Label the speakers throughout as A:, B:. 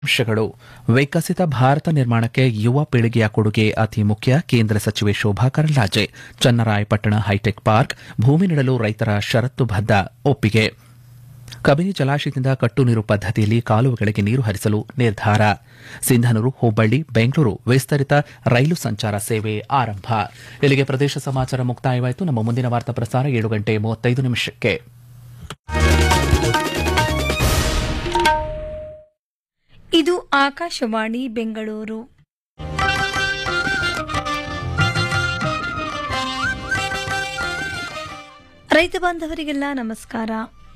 A: ಅಂಶಗಳು ವಿಕಸಿತ ಭಾರತ ನಿರ್ಮಾಣಕ್ಕೆ ಯುವ ಪೀಳಿಗೆಯ ಕೊಡುಗೆ ಅತಿ ಮುಖ್ಯ ಕೇಂದ್ರ ಸಚಿವೆ ಶೋಭಾ ಕರಂದ್ಲಾಜೆ ಚನ್ನರಾಯಪಟ್ಟಣ ಹೈಟೆಕ್ ಪಾರ್ಕ್ ಭೂಮಿ ನೀಡಲು ರೈತರ ಷರತ್ತುಬದ್ಧ ಒಪ್ಪಿಗೆ ಕಬಿನಿ ಜಲಾಶಯದಿಂದ ಕಟ್ಟು ನೀರು ಪದ್ದತಿಯಲ್ಲಿ ಕಾಲುವೆಗಳಿಗೆ ನೀರು ಹರಿಸಲು ನಿರ್ಧಾರ ಸಿಂಧನೂರು ಹುಬ್ಬಳ್ಳಿ ಬೆಂಗಳೂರು ವಿಸ್ತರಿತ ರೈಲು ಸಂಚಾರ ಸೇವೆ ಆರಂಭ ಇಲ್ಲಿಗೆ ಪ್ರದೇಶ ಸಮಾಚಾರ ಮುಕ್ತಾಯವಾಯಿತು ನಮ್ಮ ಮುಂದಿನ ವಾರ್ತಾ ಪ್ರಸಾರ ಏಳು ಗಂಟೆ ಮೂವತ್ತೈದು ನಿಮಿಷಕ್ಕೆ
B: ಇದು ಆಕಾಶವಾಣಿ ಬೆಂಗಳೂರು ರೈತ ಬಾಂಧವರಿಗೆಲ್ಲ ನಮಸ್ಕಾರ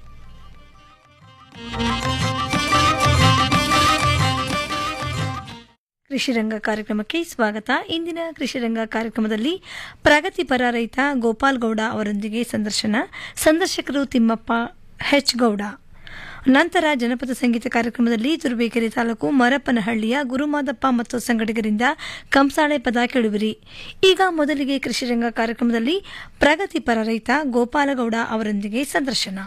B: ಕೃಷಿರಂಗ ಕಾರ್ಯಕ್ರಮಕ್ಕೆ ಸ್ವಾಗತ ಇಂದಿನ ಕೃಷಿರಂಗ ಕಾರ್ಯಕ್ರಮದಲ್ಲಿ ಪ್ರಗತಿಪರ ರೈತ ಗೋಪಾಲ್ ಗೌಡ ಅವರೊಂದಿಗೆ ಸಂದರ್ಶನ ಸಂದರ್ಶಕರು ತಿಮ್ಮಪ್ಪ ಹೆಚ್ ಗೌಡ ನಂತರ ಜನಪದ ಸಂಗೀತ ಕಾರ್ಯಕ್ರಮದಲ್ಲಿ ತುರುಬೇಕೆರೆ ತಾಲೂಕು ಮರಪ್ಪನಹಳ್ಳಿಯ ಗುರುಮಾದಪ್ಪ ಮತ್ತು ಸಂಘಟಕರಿಂದ ಕಂಸಾಳೆ ಪದ ಕೇಳುವಿರಿ ಈಗ ಮೊದಲಿಗೆ ಕೃಷಿರಂಗ ಕಾರ್ಯಕ್ರಮದಲ್ಲಿ ಪ್ರಗತಿಪರ ರೈತ ಗೋಪಾಲಗೌಡ ಅವರೊಂದಿಗೆ ಸಂದರ್ಶನ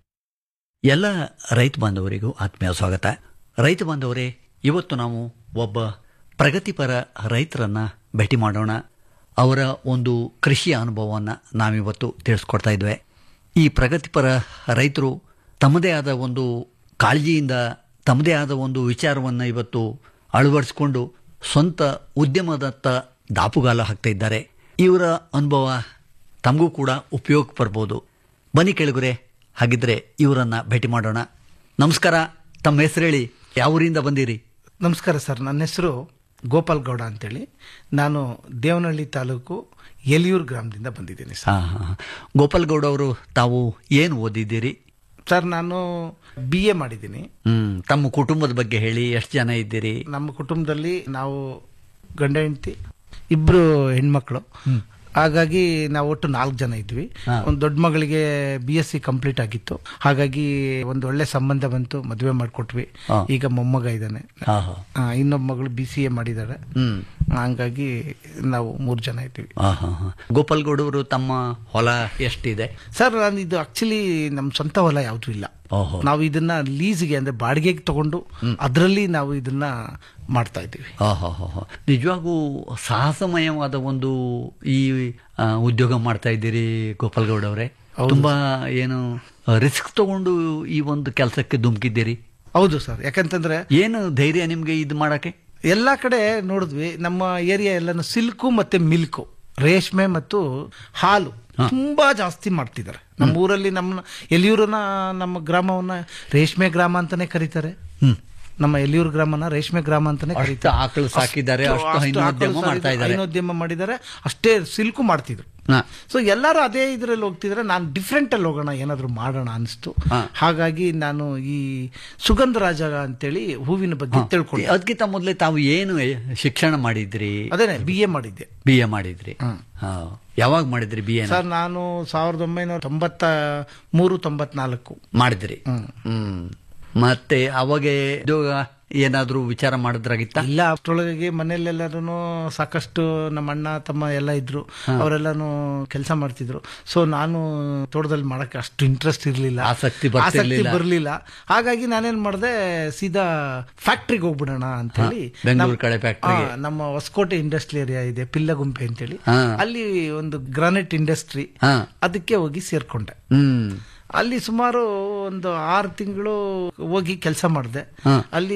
C: ಎಲ್ಲ ರೈತ ಬಾಂಧವರಿಗೂ ಆತ್ಮೀಯ ಸ್ವಾಗತ ರೈತ ಬಾಂಧವರೇ ಇವತ್ತು ನಾವು ಒಬ್ಬ ಪ್ರಗತಿಪರ ರೈತರನ್ನ ಭೇಟಿ ಮಾಡೋಣ ಅವರ ಒಂದು ಕೃಷಿಯ ಅನುಭವವನ್ನು ನಾವಿವತ್ತು ತಿಳಿಸ್ಕೊಡ್ತಾ ಇದ್ವಿ ಈ ಪ್ರಗತಿಪರ ರೈತರು ತಮ್ಮದೇ ಆದ ಒಂದು ಕಾಳಜಿಯಿಂದ ತಮ್ಮದೇ ಆದ ಒಂದು ವಿಚಾರವನ್ನು ಇವತ್ತು ಅಳವಡಿಸಿಕೊಂಡು ಸ್ವಂತ ಉದ್ಯಮದತ್ತ ದಾಪುಗಾಲ ಹಾಕ್ತಾ ಇದ್ದಾರೆ ಇವರ ಅನುಭವ ತಮಗೂ ಕೂಡ ಉಪಯೋಗ ಬರ್ಬೋದು ಬನ್ನಿ ಕೆಳಗುರೆ ಹಾಗಿದ್ರೆ ಇವರನ್ನ ಭೇಟಿ ಮಾಡೋಣ ನಮಸ್ಕಾರ ತಮ್ಮ ಹೆಸರು ಹೇಳಿ ಯಾವ ಊರಿಂದ ಬಂದಿರಿ
D: ನಮಸ್ಕಾರ ಸರ್ ನನ್ನ ಹೆಸರು ಗೋಪಾಲ್ ಗೌಡ ಅಂತೇಳಿ ನಾನು ದೇವನಹಳ್ಳಿ ತಾಲೂಕು ಎಲಿಯೂರು ಗ್ರಾಮದಿಂದ ಬಂದಿದ್ದೀನಿ ಸರ್
C: ಹಾ ಹಾ ಹಾ. ಗೋಪಾಲ್ ಗೌಡ ಅವರು ತಾವು ಏನು ಓದಿದ್ದೀರಿ
D: ಸರ್ ನಾನು ಬಿ ಎ ಮಾಡಿದ್ದೀನಿ
C: ಹ್ಮ್ ತಮ್ಮ ಕುಟುಂಬದ ಬಗ್ಗೆ ಹೇಳಿ ಎಷ್ಟು ಜನ ಇದ್ದೀರಿ
D: ನಮ್ಮ ಕುಟುಂಬದಲ್ಲಿ ನಾವು ಗಂಡ ಹೆಂಡತಿ ಇಬ್ರು ಹೆಣ್ಮಕ್ಳು ಹಾಗಾಗಿ ನಾವು ಒಟ್ಟು ನಾಲ್ಕು ಜನ ಇದ್ವಿ
C: ಹಾ.
D: ಒಂದು ದೊಡ್ಡ ಮಗಳಿಗೆ ಬಿ ಎಸ್ ಸಿ ಕಂಪ್ಲೀಟ್ ಆಗಿತ್ತು ಹಾಗಾಗಿ ಒಂದು ಒಳ್ಳೆ ಸಂಬಂಧ ಬಂತು ಮದುವೆ ಮಾಡಿಕೊಟ್ವಿ
C: ಹಾ.
D: ಈಗ ಮೊಮ್ಮಗ ಇದ್ದಾನೆ
C: ಹಾ ಹಾ
D: ಆ, ಇನ್ನೊಬ್ಬ ಮಗಳು ಬಿ ಸಿ ಎ ಮಾಡಿದ್ದಾರೆ
C: ಹ್ಮ್
D: ಹಂಗಾಗಿ ನಾವು ಮೂರು ಜನ ಇದ್ವಿ
C: ಹಾ ಹಾ ಹಾ ಗೋಪಾಲ್ ಗೌಡ ಅವರು ತಮ್ಮ ಹೊಲ ಎಷ್ಟಿದೆ
D: ಸರ್ ನಾನು ಇದು ಆಕ್ಚುಲಿ ನಮ್ಮ ಸ್ವಂತ ಹೊಲ ಯಾವುದು ಇಲ್ಲ
C: ಓಹೋ
D: ನಾವು ಇದನ್ನ ಲೀಸ್ಗೆ ಅಂದ್ರೆ ಬಾಡಿಗೆಗೆ ತಗೊಂಡು ಅದರಲ್ಲಿ ನಾವು ಇದನ್ನ ಮಾಡ್ತಾ ಇದ್ದೀವಿ
C: ಹಾ ಹಾ ಹಾ ಹಾ. ನಿಜವಾಗೂ ಸಾಹಸಮಯವಾದ ಒಂದು ಈ ಆ, ಉದ್ಯೋಗ ಮಾಡ್ತಾ ಇದ್ದೀರಿ ಗೋಪಾಲ್ ಗೌಡ ಅವರೇ ತುಂಬಾ ಏನು ರಿಸ್ಕ್ ತಗೊಂಡು ಈ ಒಂದು ಕೆಲಸಕ್ಕೆ ಧುಮುಕಿದ್ದೀರಿ
D: ಹೌದು ಸರ್ ಯಾಕಂತಂದ್ರೆ
C: ಏನು ಧೈರ್ಯ ನಿಮ್ಗೆ ಇದು ಮಾಡಕ್ಕೆ
D: ಎಲ್ಲಾ ಕಡೆ ನೋಡಿದ್ವಿ ನಮ್ಮ ಏರಿಯಾ ಎಲ್ಲಾನು ಸಿಲ್ಕು ಮತ್ತೆ ಮಿಲ್ಕು ರೇಷ್ಮೆ ಮತ್ತು ಹಾಲು ತುಂಬಾ ಜಾಸ್ತಿ ಮಾಡ್ತಿದ್ದಾರೆ ನಮ್ಮ ಊರಲ್ಲಿ ನಮ್ಮ ಎಲಿಯೂರನ್ನ ನಮ್ಮ ಗ್ರಾಮವನ್ನ ರೇಷ್ಮೆ ಗ್ರಾಮ ಅಂತಾನೆ ಕರೀತಾರೆ
C: ಹ್ಮ್
D: ನಮ್ಮ ಎಲಿಯೂರು ಗ್ರಾಮನ ರೇಷ್ಮೆ ಗ್ರಾಮ ಅಂತಾನೆ
C: ಅಷ್ಟು
D: ಕರೀತಾರೆ
C: ಆಕಳು ಸಾಕಿದ್ದಾರೆ
D: ಅಷ್ಟು-
C: ಅಷ್ಟು
D: ಅಷ್ಟು
C: ಹೈನೋದ್ಯಮ
D: ಆಕಳು
C: ಮಾಡ್ತಾ
D: ಸಾಕಿದ್ದಾರೆ,
C: ಇದ್ದಾರೆ
D: ಹೈನೋದ್ಯಮ ಮಾಡಿದ್ದಾರೆ ಅಷ್ಟೇ ಸಿಲ್ಕು ಮಾಡ್ತಿದ್ರು
C: ಹಾ.
D: ಸೊ ಎಲ್ಲರೂ ಅದೇ ಇದ್ರಲ್ಲಿ ಹೋಗ್ತಿದ್ರೆ ನಾನು ಡಿಫ್ರೆಂಟ್ ಅಲ್ಲಿ ಹೋಗೋಣ ಏನಾದ್ರು ಮಾಡೋಣ ಅನಿಸ್ತು
C: ಹಾ.
D: ಹಾಗಾಗಿ ನಾನು ಈ ಸುಗಂಧ ರಾಜ ಅಂತೇಳಿ ಹೂವಿನ ಬಗ್ಗೆ ತಿಳ್ಕೊಂಡೆ
C: ಅದಕ್ಕಿಂತ ಮೊದಲೇ ತಾವು ಏನು ಶಿಕ್ಷಣ ಮಾಡಿದ್ರಿ
D: ಅದೇನೆ ಬಿ ಎ ಮಾಡಿದ್ದೆ
C: ಬಿ ಎ ಮಾಡಿದ್ರಿ ಹಾ. ಯಾವಾಗ ಮಾಡಿದ್ರಿ ಬಿ ಎ
D: ಸರ್ ನಾನು ಸಾವಿರದ ಒಂಬೈನೂರ ತೊಂಬತ್ತ ಮೂರು ತೊಂಬತ್ನಾಲ್ಕು
C: ಮಾಡಿದ್ರಿ ಹ್ಮ್ ಮತ್ತೆ ಅವಾಗ ಉದ್ಯೋಗ ಏನಾದ್ರೂ ವಿಚಾರ ಮಾಡಿದ್ರಾಗಿತ್ತ
D: ಇಲ್ಲ ಅಷ್ಟರೊಳಗೆ ಮನೆಯಲ್ಲೆಲ್ಲರೂ ಸಾಕಷ್ಟು ನಮ್ಮ ಅಣ್ಣ ತಮ್ಮ ಎಲ್ಲ ಇದ್ರು ಅವರೆಲ್ಲಾನು ಕೆಲಸ ಮಾಡ್ತಿದ್ರು ಸೊ ನಾನು ತೋಟದಲ್ಲಿ ಮಾಡಕ್ಕೆ ಅಷ್ಟು ಇಂಟ್ರೆಸ್ಟ್ ಇರಲಿಲ್ಲ
C: ಆಸಕ್ತಿ ಬರ್ತಿರ್ಲಿಲ್ಲ.
D: ಬರಲಿಲ್ಲ ಹಾಗಾಗಿ ನಾನೇನ್ ಮಾಡಿದೆ ಸೀದಾ ಫ್ಯಾಕ್ಟ್ರಿಗೆ ಹೋಗ್ಬಿಡೋಣ ಅಂತ ಹೇಳಿ
C: ಬೆಂಗಳೂರು ಕಡೆ ಫ್ಯಾಕ್ಟ್ರಿಗೆ
D: ಆ, ನಮ್ಮ ಹೊಸಕೋಟೆ ಇಂಡಸ್ಟ್ರಿ ಏರಿಯಾ ಇದೆ ಪಿಲ್ಲಗುಂಪೆ ಅಂತೇಳಿ
C: ಹಾ.
D: ಅಲ್ಲಿ ಒಂದು ಗ್ರಾನೈಟ್ ಇಂಡಸ್ಟ್ರಿ
C: ಹಾ
D: ಅದಕ್ಕೆ ಹೋಗಿ ಸೇರ್ಕೊಂಡೆ
C: ಹ್ಮ್
D: ಅಲ್ಲಿ ಸುಮಾರು ಒಂದು ಆರು ತಿಂಗಳು ಹೋಗಿ ಕೆಲಸ ಮಾಡಿದೆ
C: ಹಾ.
D: ಅಲ್ಲಿ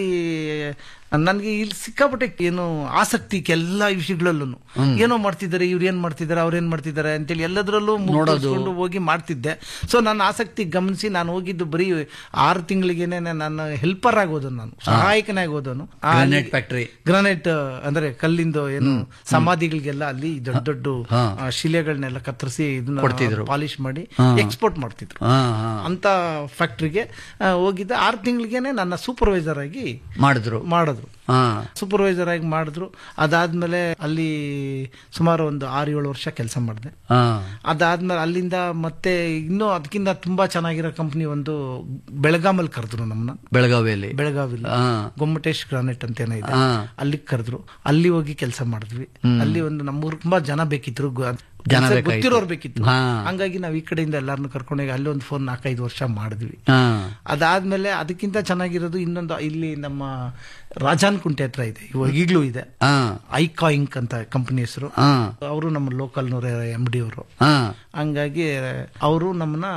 D: ನನಗೆ ಇಲ್ಲಿ ಸಿಕ್ಕಾಪಟ್ಟೆ ಏನು ಆಸಕ್ತಿ ಎಲ್ಲ ವಿಷಯಗಳಲ್ಲೂ ಏನೋ ಮಾಡ್ತಿದ್ದಾರೆ ಇವ್ರು ಏನ್ ಮಾಡ್ತಿದ್ದಾರೆ ಅವ್ರು ಏನ್ ಮಾಡ್ತಿದ್ದಾರೆ ಅಂತೇಳಿ ಎಲ್ಲದರಲ್ಲೂ ನೋಡೋದು ಹೋಗಿ ಮಾಡ್ತಿದ್ದೆ ಸೊ ನನ್ನ ಆಸಕ್ತಿ ಗಮನಿಸಿ ನಾನು ಹೋಗಿದ್ದು ಬರೀ ಆರು ತಿಂಗಳಿಗೇನೆ ನಾನು ಹೆಲ್ಪರ್ ಆಗೋದು ನಾನು ಸಹಾಯಕನಾಗಿ ಹೋದನು
C: ಗ್ರಾನೈಟ್ ಫ್ಯಾಕ್ಟ್ರಿ
D: ಗ್ರಾನೈಟ್ ಅಂದ್ರೆ ಕಲ್ಲಿಂದು ಏನು ಸಮಾಧಿಗಳಿಗೆಲ್ಲ ಅಲ್ಲಿ ದೊಡ್ಡ ದೊಡ್ಡ ಆ, ಶಿಲೆಗಳನ್ನೆಲ್ಲ ಕತ್ತರಿಸಿ ಇದನ್ನ ಪಾಲಿಶ್ ಮಾಡಿ ಎಕ್ಸ್ಪೋರ್ಟ್ ಮಾಡ್ತಿದ್ರು
C: ಹಾ ಹಾ
D: ಅಂತ ಫ್ಯಾಕ್ಟ್ರಿಗೆ ಹೋಗಿದ್ದೆ ಆರು ತಿಂಗಳಿಗೇನೆ ನನ್ನ ಸೂಪರ್ವೈಸರ್ ಆಗಿ
C: ಮಾಡಿದ್ರು
D: ಮಾಡಿದ್ರು
C: ಹಾ
D: ಸೂಪರ್ವೈಸರ್ ಆಗಿ ಮಾಡಿದ್ರು ಅದಾದ್ಮೇಲೆ ಅಲ್ಲಿ ಸುಮಾರು ಒಂದು ಆರು ಏಳು ವರ್ಷ ಕೆಲಸ ಮಾಡಿದೆ
C: ಹಾ
D: ಅದಾದ್ಮೇಲೆ ಅಲ್ಲಿಂದ ಮತ್ತೆ ಇನ್ನೂ ಅದಕ್ಕಿಂತ ತುಂಬಾ ಚೆನ್ನಾಗಿರೋ ಕಂಪ್ನಿ ಒಂದು ಬೆಳಗಾಮಲ್ಲಿ ಕರೆದ್ರು ನಮ್ಮನ್ನ
C: ಬೆಳಗಾವಿಯಲ್ಲಿ
D: ಬೆಳಗಾವಿಲಿ
C: ಹಾ
D: ಗೊಮ್ಮಟೇಶ್ ಗ್ರಾನೈಟ್ ಅಂತ ಏನೋ ಇದೆ
C: ಹಾ
D: ಅಲ್ಲಿಗೆ ಕರೆದ್ರು ಅಲ್ಲಿ ಹೋಗಿ ಕೆಲಸ ಮಾಡಿದ್ವಿ ಅಲ್ಲಿ ಒಂದು ನಮ್ಮೂರ್ ತುಂಬಾ ಜನ ಬೇಕಿದ್ರು
C: ಜನ
D: ಕೆಲ್ಸ
C: ಬೇಕಾಗಿತ್ತು.
D: ಗೊತ್ತಿರೋರು ಬೇಕಿತ್ತು
C: ಹಾ.
D: ಹಂಗಾಗಿ ನಾವು ಈ ಕಡೆಯಿಂದ ಎಲ್ಲಾರನ್ನು ಕರ್ಕೊಂಡೋಗಿ ಅಲ್ಲಿ ಒಂದು ಫೋನ್ ನಾಲ್ಕೈದು ವರ್ಷ ಮಾಡಿದ್ವಿ
C: ಹಾ
D: ಅದಾದ್ಮೇಲೆ ಅದಕ್ಕಿಂತ ಚೆನ್ನಾಗಿರೋದು ಇನ್ನೊಂದು ಇಲ್ಲಿ ನಮ್ಮ ರಾಜಾನ್ ಕುಂಟೆ ಹತ್ರ ಇದೆ ಇವಾಗ ಈಗಲೂ ಇದೆ
C: ಹಾ
D: ಐಕಾ ಇಂಕ್ ಅಂತ ಕಂಪನಿ ಹೆಸರು
C: ಹಾ
D: ಅವರು ನಮ್ಮ ಲೋಕಲ್ ನೂರ ಎಂ ಡಿ ಅವರು
C: ಹಾ
D: ಹಂಗಾಗಿ ಅವರು ನಮ್ಮನ್ನ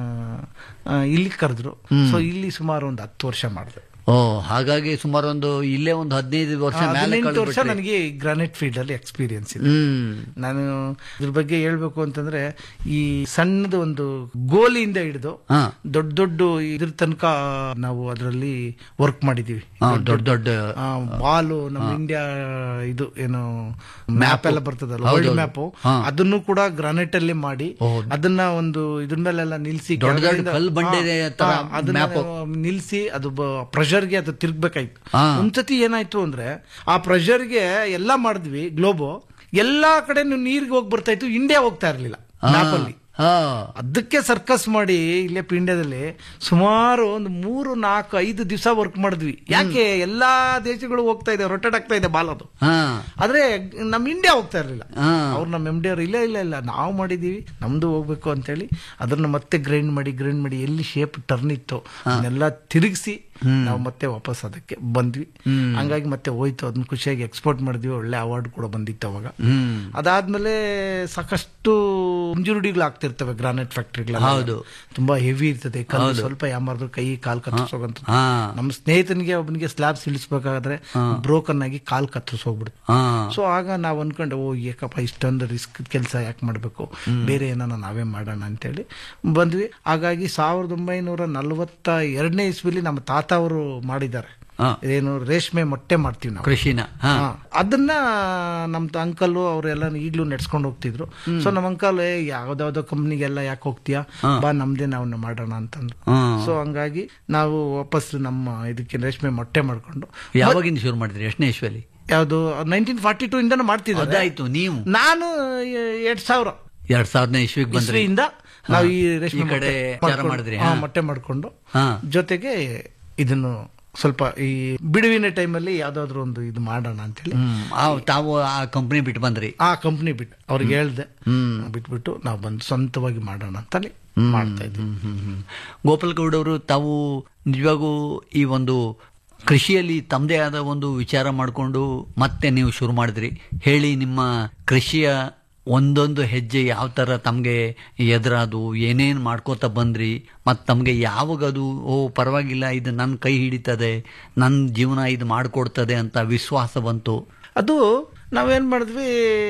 D: ಆ, ಇಲ್ಲಿ ಕರೆದ್ರು ಸೊ ಇಲ್ಲಿ ಸುಮಾರು ಒಂದು ಹತ್ತು ವರ್ಷ ಮಾಡಿದೆ
C: ಓ ಹಾಗಾಗಿ ಸುಮಾರು ಒಂದು ಇಲ್ಲೇ ಒಂದು ಹದಿನೈದು ವರ್ಷ ಮೇಲೆ
D: ಹದಿನೆಂಟು ವರ್ಷ
C: ಕಳೆದ್ಬಿಟ್ರಿ.
D: ನನಗೆ ಗ್ರಾನೈಟ್ ಫೀಲ್ಡ್ ಅಲ್ಲಿ ಎಕ್ಸ್ಪೀರಿಯನ್ಸ್ ಇದೆ
C: ಹ್ಮ್
D: ನಾನು ಇದ್ರ ಬಗ್ಗೆ ಹೇಳ್ಬೇಕು ಅಂತಂದ್ರೆ ಈ ಸಣ್ಣದ ಒಂದು ಗೋಲಿಯಿಂದ ಹಿಡಿದು
C: ಹಾ
D: ದೊಡ್ಡ ದೊಡ್ಡ ಇದ್ರ ತನಕ ನಾವು ಅದರಲ್ಲಿ ವರ್ಕ್ ಮಾಡಿದೀವಿ
C: ಹಾ, ದೊಡ್ಡ ದೊಡ್ಡ
D: ಬಾಲು ನಮ್ಮ ಇಂಡಿಯಾ ಇದು ಏನು ಮ್ಯಾಪ್ ಎಲ್ಲ ಬರ್ತದಲ್ಲ
C: ಹೌದು,
D: ವರ್ಲ್ಡ್
C: ಹೌದು.
D: ಮ್ಯಾಪ್
C: ಹಾ.
D: ಅದನ್ನು ಕೂಡ ಗ್ರಾನೈಟ್ ಅಲ್ಲಿ ಮಾಡಿ ಅದನ್ನ ಒಂದು ಇದ್ರ ಮೇಲೆಲ್ಲ ನಿಲ್ಸಿ
C: ದೊಡ್ಡ ದೊಡ್ಡ
D: ಕೆಳಗಡೆಯಿಂದ-
C: ಕಲ್ಲು ಬಂಡೆ
D: ಹಾ,
C: ತರ
D: ಹಾ, ಅದನ್ನ
C: map.
D: ನಿಲ್ಸಿ ಅದು ಪ್ರೆಷರ್ಗೆ ಅದು ತಿರ್ಗ್ಬೇಕಾಯ್ತು
C: ಹಾ.
D: ಒಂದ್ಸತಿ ಏನಾಯ್ತು ಅಂದ್ರೆ ಆ ಪ್ರೆಷರ್ಗೆ ಎಲ್ಲ ಮಾಡಿದ್ವಿ ಗ್ಲೋಬೋ ಎಲ್ಲಾ ಕಡೆ ನೀರಿಗೆ ಹೋಗಿ ಬರ್ತಾ ಇತ್ತು ಇಂಡಿಯಾ ಹೋಗ್ತಾ ಇರ್ಲಿಲ್ಲ ಮ್ಯಾಪ್ ಅಲ್ಲಿ
C: ಹಾ
D: ಅದಕ್ಕೆ ಸರ್ಕಸ್ ಮಾಡಿ ಇಲ್ಲೇ ಇಂಡಿಯಾದಲ್ಲಿ ಸುಮಾರು ಒಂದು ಮೂರು ನಾಲ್ಕು ಐದು ದಿವಸ ವರ್ಕ್ ಮಾಡಿದ್ವಿ ಯಾಕೆ ಎಲ್ಲಾ ದೇಶಗಳು ಹೋಗ್ತಾ ಇದೆ ರೊಟೇಟ್ ಆಗ್ತಾ ಇದೆ ಬಾಲ್ ಅದು
C: ಹಾ
D: ಆದ್ರೆ ನಮ್ ಇಂಡಿಯಾ ಹೋಗ್ತಾ ಇರ್ಲಿಲ್ಲ
C: ಹಾ.
D: ಅವ್ರು ನಮ್ಮ ಎಮ್ ಡಿ ಅವ್ರು ಇಲ್ಲ ಇಲ್ಲ ಇಲ್ಲ ನಾವು ಮಾಡಿದೀವಿ ನಮ್ದು ಹೋಗ್ಬೇಕು ಅಂತೇಳಿ ಅದನ್ನ ಮತ್ತೆ ಗ್ರೈಂಡ್ ಮಾಡಿ ಗ್ರೈಂಡ್ ಮಾಡಿ ಎಲ್ಲಿ ಶೇಪ್ ಟರ್ನ್ ಇತ್ತು ಅದನ್ನೆಲ್ಲ ತಿರುಗಿಸಿ ನಾವು ಮತ್ತೆ ವಾಪಸ್ ಅದಕ್ಕೆ ಬಂದ್ವಿ ಹಂಗಾಗಿ ಮತ್ತೆ ಹೋಯ್ತು ಅದನ್ನ ಖುಷಿಯಾಗಿ ಎಕ್ಸ್ಪೋರ್ಟ್ ಮಾಡಿದ್ವಿ ಒಳ್ಳೆ ಅವಾರ್ಡ್ ಕೂಡ ಬಂದಿತ್ತು ಅವಾಗ
C: ಹ್ಮ್
D: ಅದಾದ್ಮೇಲೆ ಸಾಕಷ್ಟು ಇಂಜುರಿಗಳು ಆಗ್ತಿರ್ತವೆ ಗ್ರಾನೈಟ್ ಫ್ಯಾಕ್ಟ್ರಿಗಳ
C: ಹೌದು.
D: ತುಂಬಾ ಹೆವಿ ಇರ್ತದೆ ಕಲ್ಲು ಸ್ವಲ್ಪ ಯಾಮಾರ್ದು ಕೈ ಕಾಲ್ ಕತ್ತರಿಸೋಗಂತ
C: ಹಾ
D: ನಮ್ಮ ಸ್ನೇಹಿತನಿಗೆ ಒಬ್ಬನಿಗೆ ಸ್ಲ್ಯಾಬ್ ಇಳಿಸ್ಬೇಕಾದ್ರೆ ಬ್ರೋಕನ್ ಆಗಿ ಕಾಲ್ ಕತ್ತರಿಸ್ ಹೋಗ್ಬಿಡ್ತು
C: ಹಾ
D: ಸೊ ಆಗ ನಾವು ಅನ್ಕೊಂಡೆ ಓ ಏಕಪ್ಪ ಇಷ್ಟೊಂದು ರಿಸ್ಕ್ ಕೆಲಸ ಯಾಕೆ ಮಾಡಬೇಕು ಬೇರೆ ಏನಾನ ನಾವೇ ಮಾಡೋಣ ಅಂತೇಳಿ ಬಂದ್ವಿ ಹಾಗಾಗಿ ಸಾವಿರದ ಒಂಬೈನೂರ ನಲವತ್ತ ಎರಡನೇ ಇಸ್ವಿಲಿ ನಮ್ಮ ತಾತ ಅವರು ಮಾಡಿದ್ದಾರೆ
C: ಹಾ.
D: ಏನು ರೇಷ್ಮೆ ಮೊಟ್ಟೆ ಮಾಡ್ತೀವಿ ನಾವು
C: ಕೃಷಿನ ಹಾ
D: ಹಾ. ಅದನ್ನ ನಮ್ ಅಂಕಲ್ ಅವರೆಲ್ಲ ಈಗ್ಲೂ ನಡ್ಸ್ಕೊಂಡು ಹೋಗ್ತಿದ್ರು ಸೊ ನಮ್ಮ ಅಂಕಲ್ ಯಾವ್ದಾವ್ದೋ ಕಂಪ್ನಿಗೆಲ್ಲ ಯಾಕೆ ಹೋಗ್ತೀಯಾ ಬಾ ನಮ್ದೇ ನಾವು ಮಾಡೋಣ ಅಂತಂದ್ರು
C: ಹ್ಮ್.
D: ಸೊ ಹಂಗಾಗಿ ನಾವು ವಾಪಸ್ ನಮ್ಮ ಇದಕ್ಕೆ ರೇಷ್ಮೆ ಮೊಟ್ಟೆ ಮಾಡ್ಕೊಂಡು
C: ಯಾವಾಗಿಂದ ಶುರು ಮಾಡಿದ್ರಿ ಎಷ್ಟನೇ ಇಸ್ವಿಯಲ್ಲಿ
D: ಯಾವ್ದು ನೈನ್ಟೀನ್ ಫಾರ್ಟಿ ಟೂ ಇಂದ ಮಾಡ್ತಿದ್ದೆ
C: ಅದಾಯ್ತು ನೀವು
D: ನಾನು ಎರಡ್ ಸಾವಿರ
C: ಎರಡ್ ಸಾವಿರನೇ ಇಸ್ವಿಗೆ ಬಂದ್ರಿ
D: ಇಸ್ವಿಯಿಂದ ನಾವು ಈ ರೇಷ್ಮೆ
C: ಈ ಕಡೆ
D: ಮೊಟ್ಟೆ
C: ವಿಚಾರ
D: ಮಾಡ್ಕೊಂಡು-
C: ಮಾಡಿದ್ರಿ,
D: ಹಾ,
C: ಹಾ.
D: ಮೊಟ್ಟೆ ಮಾಡ್ಕೊಂಡು
C: ಹಾ
D: ಜೊತೆಗೆ ಇದನ್ನು ಸ್ವಲ್ಪ ಈ ಬಿಡುವಿನ ಟೈಮಲ್ಲಿ ಯಾವ್ದಾದ್ರು ಒಂದು ಇದು ಮಾಡೋಣ ಅಂತೇಳಿ
C: ಹ್ಮ್ ಆ, ತಾವು ಆ ಕಂಪನಿ ಬಿಟ್ಟು ಬಂದ್ರಿ
D: ಆ ಕಂಪ್ನಿ ಬಿಟ್ಟು ಅವ್ರಿಗೆ ಹೇಳ್ದೆ
C: ಹ್ಮ್.
D: ಬಿಟ್ಬಿಟ್ಟು ನಾವು ಬಂದು ಸ್ವಂತವಾಗಿ ಮಾಡೋಣ ಅಂತಲೇ ಮಾಡ್ತಾ ಇದ್ವಿ
C: ಹ್ಮ್, ಹ್ಮ್, ಹ್ಮ್. ಗೋಪಾಲ್ ಗೌಡ್ ಅವರು ತಾವು ನಿಜವಾಗೂ ಈ ಒಂದು ಕೃಷಿಯಲ್ಲಿ ತಮ್ಮದೇ ಆದ ಒಂದು ವಿಚಾರ ಮಾಡಿಕೊಂಡು ಮತ್ತೆ ನೀವು ಶುರು ಮಾಡಿದ್ರಿ ಹೇಳಿ ನಿಮ್ಮ ಕೃಷಿಯ ಒಂದೊಂದು ಹೆಜ್ಜೆ ಯಾವ ಥರ ತಮಗೆ ಎದುರಾದು ಏನೇನು ಮಾಡ್ಕೋತಾ ಬಂದ್ರಿ ಮತ್ತು ತಮಗೆ ಯಾವಾಗ ಅದು ಓ ಪರವಾಗಿಲ್ಲ ಇದು ನನ್ನ ಕೈ ಹಿಡಿತದೆ ನನ್ನ ಜೀವನ ಇದು ಮಾಡಿಕೊಡ್ತದೆ ಅಂತ ವಿಶ್ವಾಸ ಬಂತು
D: ಅದು ನಾವೇನ್ ಮಾಡಿದ್ವಿ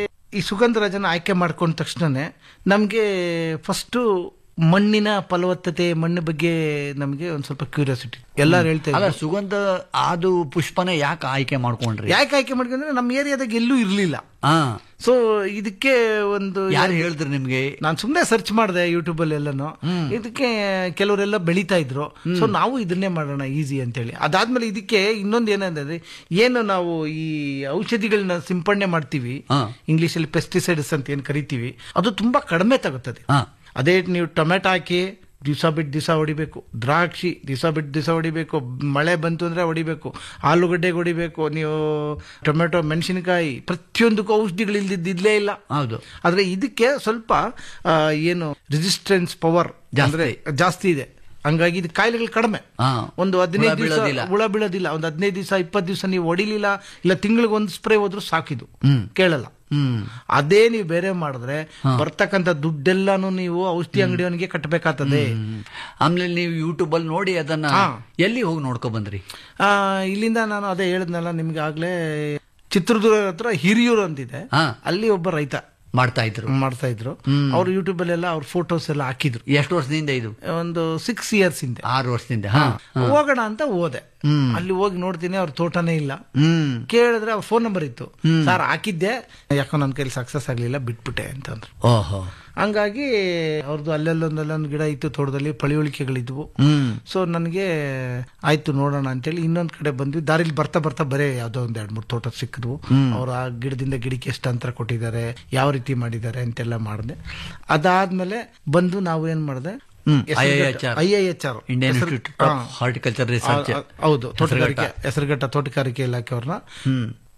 D: ಈ ಸುಗಂಧರಾಜನ ಆಯ್ಕೆ ಮಾಡ್ಕೊಂಡ ತಕ್ಷಣನೇ ನಮಗೆ ಫಸ್ಟು ಮಣ್ಣಿನ ಫಲವತ್ತತೆ ಮಣ್ಣು ಬಗ್ಗೆ ನಮಗೆ ಒಂದ್ ಸ್ವಲ್ಪ ಕ್ಯೂರಿಯಾಸಿಟಿ ಎಲ್ಲಾರು ಹೇಳ್ತಾ
C: ಅಲ್ಲ
D: ಇದ್ರು
C: ಸುಗಂಧ ಅದು ಪುಷ್ಪನೇ ಯಾಕೆ ಆಯ್ಕೆ ಮಾಡ್ಕೊಂಡ್ರಿ
D: ಯಾಕೆ ಆಯ್ಕೆ ಮಾಡ್ಕೊಂಡ್ರೆ ನಮ್ಮ ಏರಿಯಾದಾಗ ಎಲ್ಲೂ ಇರ್ಲಿಲ್ಲ
C: ಹಾ
D: ಸೊ ಇದಕ್ಕೆ ಒಂದು
C: ಯಾರು ಹೇಳಿದ್ರು ನಿಮ್ಗೆ
D: ನಾನು ಸುಮ್ಮನೆ ಸರ್ಚ್ ಮಾಡಿದೆ ಯೂಟ್ಯೂಬ್ ಅಲ್ಲಿ ಎಲ್ಲಾನು ಇದಕ್ಕೆ ಕೆಲವರೆಲ್ಲ ಬೆಳೀತಾ ಇದ್ರು ಸೊ ನಾವು ಇದನ್ನೇ ಮಾಡೋಣ ಈಸಿ ಅಂತೇಳಿ ಅದಾದ್ಮೇಲೆ ಇದಕ್ಕೆ ಇನ್ನೊಂದು ಏನಂದ್ರೆ ಏನು ನಾವು ಈ ಔಷಧಿಗಳನ್ನ ಸಿಂಪಡಣೆ ಮಾಡ್ತೀವಿ
C: ಹಾ.
D: ಇಂಗ್ಲಿಷ್ ಅಲ್ಲಿ ಪೆಸ್ಟಿಸೈಡ್ಸ್ ಅಂತ ಏನ್ ಕರಿತೀವಿ ಅದು ತುಂಬಾ ಕಡಿಮೆ ತಗುತ್ತದೆ
C: ಹಾ
D: ಅದೇ ನೀವು ಟೊಮೆಟೊ ಹಾಕಿ ದಿವಸ ಬಿಟ್ಟು ದಿವಸ ಹೊಡಿಬೇಕು ದ್ರಾಕ್ಷಿ ದಿವಸ ಬಿಟ್ಟು ದಿವಸ ಹೊಡಿಬೇಕು ಮಳೆ ಬಂತು ಅಂದ್ರೆ ಹೊಡಿಬೇಕು ಆಲೂಗಡ್ಡೆಗೆ ಹೊಡಿಬೇಕು ನೀವು ಟೊಮೆಟೊ ಮೆಣಸಿನಕಾಯಿ ಪ್ರತಿಯೊಂದಕ್ಕೂ ಔಷಧಿಗಳಿಲ್ದಿದ್ದು ಇದ್ಲೇ ಇಲ್ಲ
C: ಹೌದು
D: ಆದ್ರೆ ಇದಕ್ಕೆ ಸ್ವಲ್ಪ ಆ, ಏನು ರೆಸಿಸ್ಟೆನ್ಸ್ ಪವರ್ ಅಂದ್ರೆ ಜಾಸ್ತಿ ಇದೆ ಹಂಗಾಗಿ ಇದು ಕಾಯಿಲೆಗಳು ಕಡಿಮೆ
C: ಹಾ.
D: ಒಂದು ಹದಿನೈದು
C: ಹುಳ
D: ದಿವಸ
C: ಬೀಳೋದಿಲ್ಲ.
D: ಹುಳ ಬೀಳೋದಿಲ್ಲ ಒಂದು ಹದಿನೈದು ದಿವಸ ಇಪ್ಪತ್ತು ದಿವಸ ನೀವು ಹೊಡಿಲಿಲ್ಲ ಇಲ್ಲ ತಿಂಗಳಿಗೆ ಒಂದು ಸ್ಪ್ರೇ ಹೋದ್ರು ಸಾಕಿದು
C: ಹ್ಮ್.
D: ಕೇಳಲ್ಲ
C: ಹ್ಮ್
D: ಅದೇ ನೀವು ಬೇರೆ ಮಾಡಿದ್ರೆ ಬರ್ತಕ್ಕಂಥ ದುಡ್ಡೆಲ್ಲಾನು ನೀವು ಔಷಧಿ ಅಂಗಡಿಯವನಿಗೆ ಕಟ್ಟಬೇಕಾಗ್ತದೆ
C: ಹ್ಮ್. ಆಮೇಲೆ ನೀವು ಯೂಟ್ಯೂಬ್ ಅಲ್ಲಿ ನೋಡಿ ಅದನ್ನ
D: ಹಾ.
C: ಎಲ್ಲಿ ಹೋಗಿ ನೋಡ್ಕೊ ಬಂದ್ರಿ
D: ಆ, ಇಲ್ಲಿಂದ ನಾನು ಅದೇ ಹೇಳಿದ್ನಲ್ಲ ನಿಮ್ಗೆ ಆಗ್ಲೇ ಚಿತ್ರದುರ್ಗ ಹತ್ರ ಹಿರಿಯೂರು ಅಂತಿದೆ
C: ಹಾ
D: ಅಲ್ಲಿ ಒಬ್ಬ ರೈತ
C: ಮಾಡ್ತಾ ಇದ್ರು
D: ಮಾಡ್ತಾ ಇದ್ರು ಅವ್ರು ಯೂಟ್ಯೂಬ್ ಅಲ್ಲೆಲ್ಲ ಅವ್ರ ಫೋಟೋಸ್ ಎಲ್ಲ ಹಾಕಿದ್ರು
C: ಎಷ್ಟು ವರ್ಷದಿಂದ ಇದು
D: ಒಂದು ಸಿಕ್ಸ್ ಇಯರ್ಸ್ ಹಿಂದೆ
C: ಆರು ವರ್ಷದಿಂದ ಹಾ
D: ಹೋಗೋಣ ಅಂತ ಹೋದೆ
C: ಹ್ಮ್.
D: ಅಲ್ಲಿ ಹೋಗಿ ನೋಡ್ತೀನಿ ಅವ್ರ ತೋಟನೇ ಇಲ್ಲ
C: ಹ್ಮ್
D: ಕೇಳಿದ್ರೆ ಅವ್ರ ಫೋನ್ ನಂಬರ್ ಇತ್ತು ಸರ್ ಹಾಕಿದ್ದೆ ಯಾಕೋ ನನ್ನ ಕೈಲಿ ಸಕ್ಸಸ್ ಆಗ್ಲಿಲ್ಲ ಬಿಟ್ಬಿಟ್ಟೆ ಅಂತಂದ್ರು
C: ಓಹೋ
D: ಹಂಗಾಗಿ ಅವ್ರದ್ದು ಅಲ್ಲೆಲ್ಲೊಂದಲ್ಲೊಂದು ಗಿಡ ಇತ್ತು ತೋಟದಲ್ಲಿ ಪಳಿಯುಳಿಕೆಗಳಿದ್ವು
C: ಹ್ಮ್
D: ಸೊ ನನಗೆ ಆಯ್ತು ನೋಡೋಣ ಅಂತೇಳಿ ಇನ್ನೊಂದ್ ಕಡೆ ಬಂದ್ವಿ ದಾರಿಲಿ ಬರ್ತಾ ಬರ್ತಾ ಬರೇ ಯಾವ್ದೋ ಒಂದ್ ಎರಡ್ ಮೂರು ತೋಟ ಸಿಕ್ಕಿದ್ವು ಅವ್ರು ಆ ಗಿಡದಿಂದ ಗಿಡಕ್ಕೆ ಎಷ್ಟು ಅಂತರ ಕೊಟ್ಟಿದ್ದಾರೆ ಯಾವ ರೀತಿ ಮಾಡಿದ್ದಾರೆ ಅಂತೆಲ್ಲ ಮಾಡಿದೆ ಅದಾದ್ಮೇಲೆ ಬಂದು ನಾವು ಏನ್ ಮಾಡಿದೆ
C: ಹ್ಮ್. IIHR.
D: I I H R
C: Indian Institute of Horticulture Research
D: ಹೌದು ತೋಟಗಾರಿಕೆ ಹೆಸರುಘಟ್ಟ ತೋಟಗಾರಿಕೆ ಇಲಾಖೆಯವ್ರನ್ನ
C: ಹ್ಮ್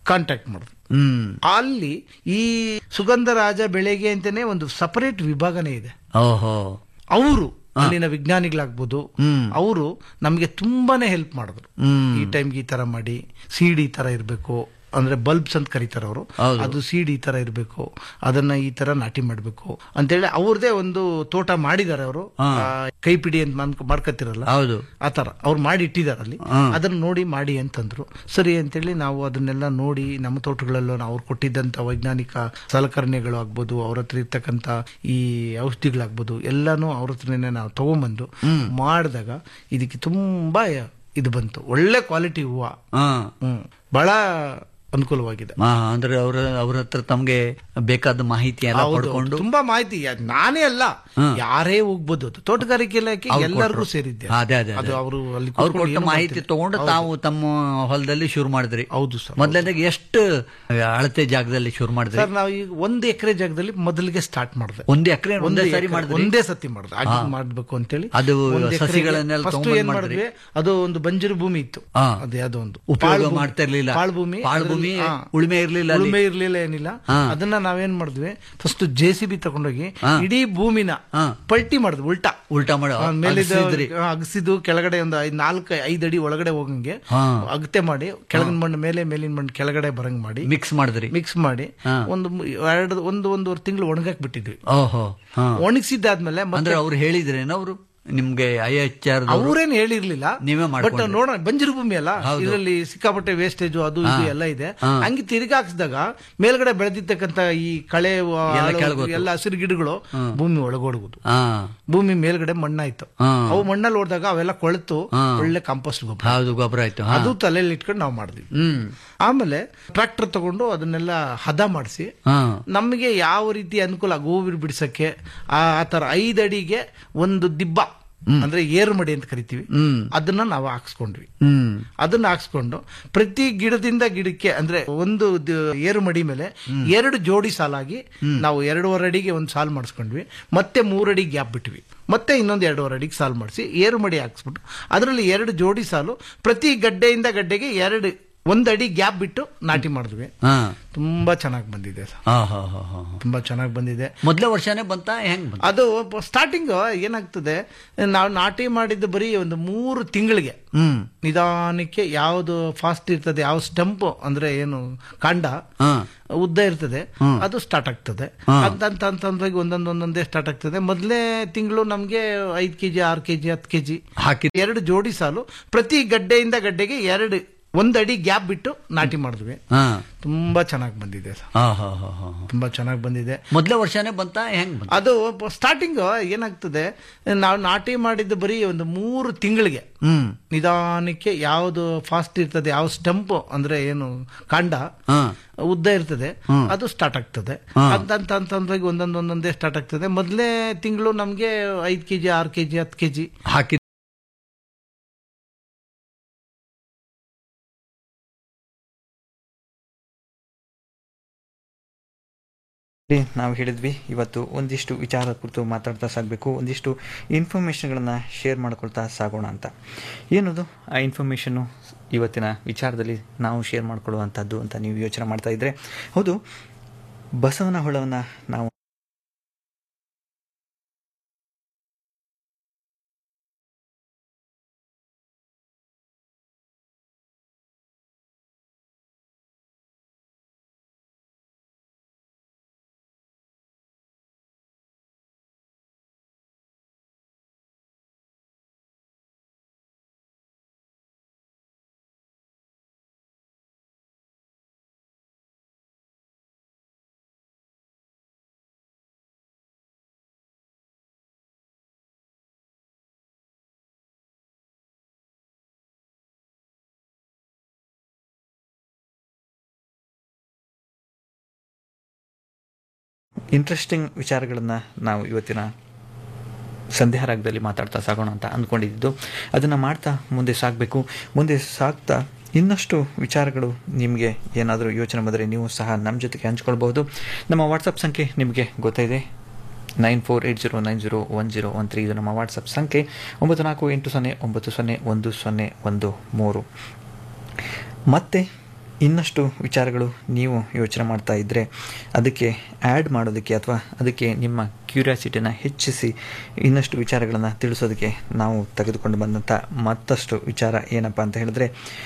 D: ಕಾಂಟ್ಯಾಕ್ಟ್ ಮಾಡಿದ್ರು
C: ಹ್ಮ್
D: ಅಲ್ಲಿ ಈ ಸುಗಂಧರಾಜ ಬೆಳೆಗೆ ಅಂತಾನೆ ಒಂದು ಸಪರೇಟ್ ವಿಭಾಗನೇ ಇದೆ
C: ಓಹೋ
D: ಅವರು ಅಲ್ಲಿನ ವಿಜ್ಞಾನಿಗಳಾಗ್ಬೋದು
C: ಹ್ಮ್.
D: ಅವರು ನಮಗೆ ತುಂಬಾನೇ ಹೆಲ್ಪ್ ಮಾಡಿದ್ರು
C: ಹ್ಮ್.
D: ಈ ಟೈಮ್ಗೆ ಈ ತರ ಮಾಡಿ ಸೀಡ್ ಈ ತರ ಇರಬೇಕು ಅಂದ್ರೆ ಬಲ್ಬ್ಸ್ ಅಂತ ಕರೀತಾರೆ ಅವರು
C: ಹೌದು.
D: ಅದು ಸೀಡ್ ಈ ತರ ಇರಬೇಕು ಅದನ್ನ ಈ ತರ ನಾಟಿ ಮಾಡಬೇಕು ಅಂತೇಳಿ ಅವ್ರದೇ ಒಂದು ತೋಟ ಮಾಡಿದ್ದಾರೆ ಅವರು
C: ಹಾ.
D: ಕೈಪಿಡಿ ಅಂತ ಮಾಡ್- ಮಾಡ್ಕೊತಿರಲ್ಲ
C: ಹೌದು
D: ಆ ತರ ಅವ್ರು ಮಾಡಿ ಇಟ್ಟಿದ್ದಾರೆ ಅಲ್ಲಿ
C: ಹಾ.
D: ಅದನ್ನ ನೋಡಿ ಮಾಡಿ ಅಂತಂದ್ರು ಸರಿ ಅಂತೇಳಿ ನಾವು ಅದನ್ನೆಲ್ಲ ನೋಡಿ ನಮ್ಮ ತೋಟಗಳಲ್ಲೂ ನಾವು ಅವ್ರು ಕೊಟ್ಟಿದ್ದಂತ ವೈಜ್ಞಾನಿಕ ಸಲಕರಣೆಗಳು ಆಗ್ಬೋದು ಅವ್ರ ಹತ್ರ ಇರ್ತಕ್ಕಂತ ಈ ಔಷಧಿಗಳಾಗ್ಬೋದು ಎಲ್ಲಾನು ಅವ್ರ ಹತ್ರನೇ ನಾವು ತಗೊಂಬಂದು ಮಾಡಿದಾಗ ಇದಕ್ಕೆ ತುಂಬಾ ಇದು ಬಂತು ಒಳ್ಳೆ ಕ್ವಾಲಿಟಿ ಹೂವು
C: ಹಾ
D: ಹ್ಮ್ ಬಹಳ ಅನುಕೂಲವಾಗಿದೆ
C: ಆ, ಅಂದ್ರೆ ಅವ್ರ ಅವ್ರ ಹತ್ರ ತಮ್ಗೆ ಬೇಕಾದ ಮಾಹಿತಿ ಎಲ್ಲ
D: ಹೌದು,
C: ಪಡ್ಕೊಂಡು
D: ತುಂಬಾ ಮಾಹಿತಿ ಯಾ- ನಾನೇ ಅಲ್ಲ
C: ಹಾ.
D: ಯಾರೇ ಹೋಗ್ಬೋದು ಅದು ತೋಟಗಾರಿಕೆ ಇಲಾಖೆ
C: ಅವ್ರು
D: ಎಲ್ಲರಿಗೂ
C: ಕೊಟ್ರು.
D: ಸೇರಿದ್ದೆ
C: ಅದೇ ಅದೇ
D: ಅದು
C: ಅದೇ.
D: ಅವರು ಅಲ್ಲಿ
C: ಅವ್ರು
D: ಕೂತ್ಕೊಂಡು
C: ಕೊಟ್ಟ
D: ಏನೂ
C: ಮಾಹಿತಿ
D: ಮಾಡ್ತಿಲ್ಲ.
C: ತಗೊಂಡು
D: ಹೌದು.
C: ತಾವು ತಮ್ಮ ಹೊಲದಲ್ಲಿ ಶುರು ಮಾಡಿದ್ರಿ
D: ಹೌದು ಸರ್
C: ಮೊದಲನೇದಾಗ ಎಷ್ಟು ಅಳತೆ ಜಾಗದಲ್ಲಿ ಶುರು ಮಾಡಿದ್ರಿ
D: ಸರ್ ನಾವು ಈಗ ಒಂದು ಎಕರೆ ಜಾಗದಲ್ಲಿ ಮೊದಲಿಗೆ ಸ್ಟಾರ್ಟ್ ಮಾಡಿದೆ
C: ಒಂದು ಎಕರೆ ಒಂದೇ ಸಾರಿ
D: ಎಕ್ರೆ-
C: ಮಾಡಿದ್ರಿ
D: ಒಂದೇ ಸತಿ ಮಾಡಿದೆ ಹಾಗೆ ಮಾಡ್ಬೇಕು ಅಂತೇಳಿ
C: ಅದು
D: ಒಂದ್ ಎಕ್ರೆಗೆ
C: ಸಸಿಗಳನ್ನೆಲ್ಲ
D: first
C: ತಗೊಂಬಂದ್
D: ಏನ್
C: ಮಾಡಿದ್ರಿ?
D: ಮಾಡಿದ್ವಿ ಅದು ಒಂದು ಬಂಜರು ಭೂಮಿ ಇತ್ತು
C: ಹಾ.
D: ಅದು ಯಾವ್ದೋ ಒಂದು
C: ಉಪಯೋಗ
D: ಪಾಳು ಭೂಮಿ.
C: ಮಾಡ್ತಾ ಇರ್ಲಿಲ್ಲ.
D: ಪಾಳು ಭೂಮಿ
C: ಪಾಳು
D: ಅದ್ರಲ್ಲಿ-
C: ಭೂಮಿ,
D: ಹಾ.
C: ಉಳುಮೆ ಇರ್ಲಿಲ್ಲ ಅಲ್ಲಿ.
D: ಉಳುಮೆ ಇರ್ಲಿಲ್ಲ ಏನಿಲ್ಲ
C: ಹಾ.
D: ಅದನ್ನ ನಾವೇನ್ ಮಾಡಿದ್ವಿ ಫಸ್ಟ್ ಜೆ ಸಿ ಬಿ ತಗೊಂಡೋಗಿ
C: ಹಾ.
D: ಇಡೀ ಭೂಮಿನ
C: ಹಾ.
D: ಪಲ್ಟಿ ಮಾಡಿದ್ವಿ ಉಲ್ಟಾ
C: ಉಲ್ಟಾ ಮಾಡಿ
D: ಆ, ಮೇಲಿದ್ದ
C: ಅಗಸಿದ್ರಿ.
D: ಆ, ಅಗಸಿದ್ದು ಕೆಳಗಡೆ ಒಂದು ಐದ್ ನಾಲ್ಕು ಐದು ಅಡಿ ಒಳಗಡೆ ಹೋಗಂಗೆ
C: ಹಾ.
D: ಅಗತೆ ಮಾಡಿ ಕೆಳಗಿನ ಮಣ್ಣು ಮೇಲೆ ಮೇಲಿನ ಮಣ್ಣು ಕೆಳಗಡೆ ಬರಂಗ್ ಮಾಡಿ
C: ಮಿಕ್ಸ್ ಮಾಡಿದ್ರಿ
D: ಮಿಕ್ಸ್ ಮಾಡಿ
C: ಹಾ.
D: ಒಂದು ಮು- ಎರಡು ಒಂದು ಒಂದೂವರೆ ತಿಂಗಳು ಒಣಗಾಕ್ ಬಿಟ್ಟಿದ್ವಿ
C: ಓಹೋ ಹಾ
D: ಒಣಗಿಸಿದ್ದಾದ್ಮೇಲೆ ಮತ್ತೆ
C: ಅಂದ್ರೆ ಅವ್ರು ಹೇಳಿದ್ರೇನ ಅವರು ನಿಮ್ಗೆ ಐ ಎಚ್ ಆರ್
D: ಅವ್ರೇನ್ ಹೇಳಿರ್ಲಿಲ್ಲ
C: ನೀವೇ
D: ಬಟ್
C: ಮಾಡ್ಕೊಂಡ್ರಿ.
D: ನೋಡೋಣ ಬಂಜರು ಭೂಮಿ ಅಲ್ಲ
C: ಹೌದು.
D: ಇದರಲ್ಲಿ ಸಿಕ್ಕಾಪಟ್ಟೆ ವೇಸ್ಟೇಜ್ ಅದು ಇದು ಎಲ್ಲ ಇದೆ
C: ಹಾ.
D: ಹಂಗೆ ತಿರ್ಗಿ ಹಾಕ್ಸಿದಾಗ ಮೇಲ್ಗಡೆ ಬೆಳೆದಿರ್ತಕ್ಕಂತ ಈ ಕಳೆ ಆ,
C: ಎಲ್ಲ
D: ಆಳು,
C: ಕೆಳಗೋತು.
D: ಎಲ್ಲ ಹಸಿರು ಗಿಡಗಳು ಭೂಮಿ ಒಳಗೋಡುವುದು
C: ಹಾ
D: ಭೂಮಿ ಮೇಲ್ಗಡೆ ಮಣ್ಣಾಯ್ತು
C: ಹಾ.
D: ಅವು ಮಣ್ಣಲ್ಲಿ ಹೊಡೆದಾಗ ಅವೆಲ್ಲ ಕೊಳೆತು
C: ಹಾ.
D: ಒಳ್ಳೆ ಕಾಂಪೋಸ್ಟ್ ಗೊಬ್ಬರ
C: ಹೌದು ಗೊಬ್ಬರ ಆಯ್ತು ಹಾ.
D: ಅದು ತಲೆಯಲ್ಲಿ ಇಟ್ಕೊಂಡು ನಾವು ಮಾಡಿದ್ವಿ
C: ಹ್ಮ್
D: ಆಮೇಲೆ ಟ್ರಾಕ್ಟರ್ ತಗೊಂಡು ಅದನ್ನೆಲ್ಲ ಹದ ಮಾಡಿಸಿ
C: ಹಾ
D: ನಮಗೆ ಯಾವ ರೀತಿ ಅನುಕೂಲ ಗೋವಿರ್ ಬಿಡಿಸಕ್ಕೆ ಆ ಆ ತರ ಐದು ಅಡಿಗೆ ಒಂದು ದಿಬ್ಬ ಅಂದ್ರೆ ಏರು ಮಡಿ ಅಂತ ಕರಿತೀವಿ
C: ಹ್ಮ್
D: ಅದನ್ನ ನಾವು ಹಾಕ್ಸ್ಕೊಂಡ್ವಿ
C: ಹ್ಮ್
D: ಅದನ್ನ ಹಾಕ್ಸ್ಕೊಂಡು ಪ್ರತಿ ಗಿಡದಿಂದ ಗಿಡಕ್ಕೆ ಅಂದ್ರೆ ಒಂದು ದ- ಏರು ಮಡಿ ಮೇಲೆ ಎರಡು ಜೋಡಿ ಸಾಲಾಗಿ ನಾವು ಎರಡೂವರೆ ಅಡಿಗೆ ಒಂದು ಸಾಲು ಮಾಡಿಸ್ಕೊಂಡ್ವಿ ಮತ್ತೆ ಮೂರಡಿ ಗ್ಯಾಪ್ ಬಿಟ್ವಿ ಮತ್ತೆ ಇನ್ನೊಂದು ಎರಡೂವರೆ ಅಡಿಗೆ ಸಾಲು ಮಾಡಿಸಿ ಏರು ಮಡಿ ಹಾಕ್ಸ್ಬಿಟ್ಟು ಅದರಲ್ಲಿ ಎರಡು ಜೋಡಿ ಸಾಲು ಪ್ರತಿ ಗಡ್ಡೆಯಿಂದ ಗಡ್ಡೆಗೆ ಎರಡು ಒಂದು ಅಡಿ ಗ್ಯಾಪ್ ಬಿಟ್ಟು ನಾಟಿ ಮಾಡಿದ್ವಿ
C: ಹಾ
D: ತುಂಬಾ ಚೆನ್ನಾಗಿ ಬಂದಿದೆ ಸರ್
C: ಹಾ ಹಾ ಹಾ ಹಾ
D: ತುಂಬಾ ಚೆನ್ನಾಗಿ ಬಂದಿದೆ
C: ಮೊದಲೇ ವರ್ಷನೇ ಬಂತ ಹೆಂಗ್ ಬಂತ
D: ಅದು ಸ್ಟಾರ್ಟಿಂಗ್ ಏನಾಗ್ತದೆ ನಾವು ನಾಟಿ ಮಾಡಿದ್ದು ಬರೀ ಒಂದು ಮೂರು ತಿಂಗಳಿಗೆ
C: ಹ್ಮ್
D: ನಿಧಾನಕ್ಕೆ ಯಾವುದು ಫಾಸ್ಟ್ ಇರ್ತದೆ ಯಾವ ಸ್ಟಂಪ್ ಅಂದ್ರೆ ಏನು ಕಾಂಡ
C: ಹಾ
D: ಉದ್ದ ಇರ್ತದೆ ಅದು ಸ್ಟಾರ್ಟ್ ಆಗ್ತದೆ
C: ಹಾ.
D: ಅಂತ ಅಂತ ಅಂತಂದ್ರಾಗಿ ಒಂದೊಂದ್ ಒಂದೊಂದೇ ಸ್ಟಾರ್ಟ್ ಆಗ್ತದೆ ಮೊದಲೇ ತಿಂಗಳು ನಮ್ಗೆ ಐದ್ ಕೆಜಿ ಆರು ಕೆಜಿ ಹತ್ತು ಕೆಜಿ
C: ಹಾಕಿ
D: ಎರಡು ಜೋಡಿ ಸಾಲು ಪ್ರತಿ ಗಡ್ಡೆಯಿಂದ ಗಡ್ಡೆಗೆ ಎರಡು ಒಂದ್ ಅಡಿ ಗ್ಯಾಪ್ ಬಿಟ್ಟು ನಾಟಿ ಮಾಡಿದ್ವಿ
C: ಹಾ
D: ತುಂಬಾ ಚೆನ್ನಾಗಿ ಬಂದಿದೆ ಸರ್
C: ಹಾ ಹಾ ಹಾ ಹಾ
D: ತುಂಬಾ ಚೆನ್ನಾಗಿ ಬಂದಿದೆ
C: ಮೊದಲೇ ವರ್ಷನೇ ಬಂತ ಹೆಂಗ್ ಬಂತ
D: ಅದು ಸ್ಟಾರ್ಟಿಂಗ್ ಏನಾಗ್ತದೆ ನಾವು ನಾಟಿ ಮಾಡಿದ್ದು ಬರೀ ಒಂದು ಮೂರು ತಿಂಗಳಿಗೆ
C: ಹ್ಮ್
D: ನಿಧಾನಕ್ಕೆ ಯಾವುದು ಫಾಸ್ಟ್ ಇರ್ತದೆ ಯಾವ ಸ್ಟಂಪ್ ಅಂದ್ರೆ ಏನು ಕಾಂಡ
C: ಹಾ
D: ಉದ್ದ ಇರ್ತದೆ ಅದು ಸ್ಟಾರ್ಟ್ ಆಗ್ತದೆ
C: ಹಾ.
D: ಅಂತ ಅಂತ ಅಂತಂದ್ರಾಗಿ ಒಂದೊಂದ್ ಒಂದೊಂದೇ ಸ್ಟಾರ್ಟ್ ಆಗ್ತದೆ ಮೊದಲೇ ತಿಂಗಳು ನಮ್ಗೆ ಐದ್ ಕೆಜಿ ಆರು ಕೆಜಿ ಹತ್ತು ಕೆಜಿ
C: ಹಾಕಿ
E: ನಾವು ಹೇಳಿದ್ವಿ ಇವತ್ತು ಒಂದಿಷ್ಟು ವಿಚಾರದ ಕುರಿತು ಮಾತಾಡ್ತಾ ಸಾಗಬೇಕು ಒಂದಿಷ್ಟು ಇನ್ಫಾರ್ಮೇಷನ್ಗಳನ್ನು ಶೇರ್ ಮಾಡ್ಕೊಳ್ತಾ ಸಾಗೋಣ ಅಂತ ಏನದು ಆ ಇನ್ಫಾರ್ಮೇಷನ್ನು ಇವತ್ತಿನ ವಿಚಾರದಲ್ಲಿ ನಾವು ಶೇರ್ ಮಾಡ್ಕೊಳ್ಳುವಂಥದ್ದು ಅಂತ ನೀವು ಯೋಚನೆ ಮಾಡ್ತಾ ಇದ್ರೆ ಹೌದು ಬಸವನ ಹೊಳವನ್ನು ನಾವು ಇಂಟ್ರೆಸ್ಟಿಂಗ್ ವಿಚಾರಗಳನ್ನು ನಾವು ಇವತ್ತಿನ ಸಂಧ್ಯಾರಾಗದಲ್ಲಿ ಮಾತಾಡ್ತಾ ಸಾಗೋಣ ಅಂತ ಅಂದ್ಕೊಂಡಿದ್ದು ಅದನ್ನು ಮಾಡ್ತಾ ಮುಂದೆ ಸಾಗಬೇಕು ಮುಂದೆ ಸಾಗ್ತಾ ಇನ್ನಷ್ಟು ವಿಚಾರಗಳು ನಿಮಗೆ ಏನಾದರೂ ಯೋಚನೆ ಬಂದರೆ ನೀವು ಸಹ ನಮ್ಮ ಜೊತೆಗೆ ಹಂಚ್ಕೊಳ್ಬಹುದು ನಮ್ಮ ವಾಟ್ಸಪ್ ಸಂಖ್ಯೆ ನಿಮಗೆ ಗೊತ್ತಿದೆ nine four eight zero nine zero one zero one three ಇದು ನಮ್ಮ ವಾಟ್ಸಪ್ ಸಂಖ್ಯೆ ಒಂಬತ್ತು ನಾಲ್ಕು ಎಂಟು ಸೊನ್ನೆ ಒಂಬತ್ತು ಸೊನ್ನೆ ಒಂದು ಸೊನ್ನೆ ಒಂದು ಮೂರು ಮತ್ತೆ ಇನ್ನಷ್ಟು ವಿಚಾರಗಳು ನೀವು ಯೋಚನೆ ಮಾಡ್ತಾ ಇದ್ದರೆ ಅದಕ್ಕೆ ಆ್ಯಡ್ ಮಾಡೋದಕ್ಕೆ ಅಥವಾ ಅದಕ್ಕೆ ನಿಮ್ಮ ಕ್ಯೂರಿಯಾಸಿಟಿನ ಹೆಚ್ಚಿಸಿ ಇನ್ನಷ್ಟು ವಿಚಾರಗಳನ್ನು ತಿಳಿಸೋದಕ್ಕೆ ನಾವು ತೆಗೆದುಕೊಂಡು ಬಂದಂಥ ಮತ್ತಷ್ಟು ವಿಚಾರ ಏನಪ್ಪ ಅಂತ ಹೇಳಿದ್ರೆ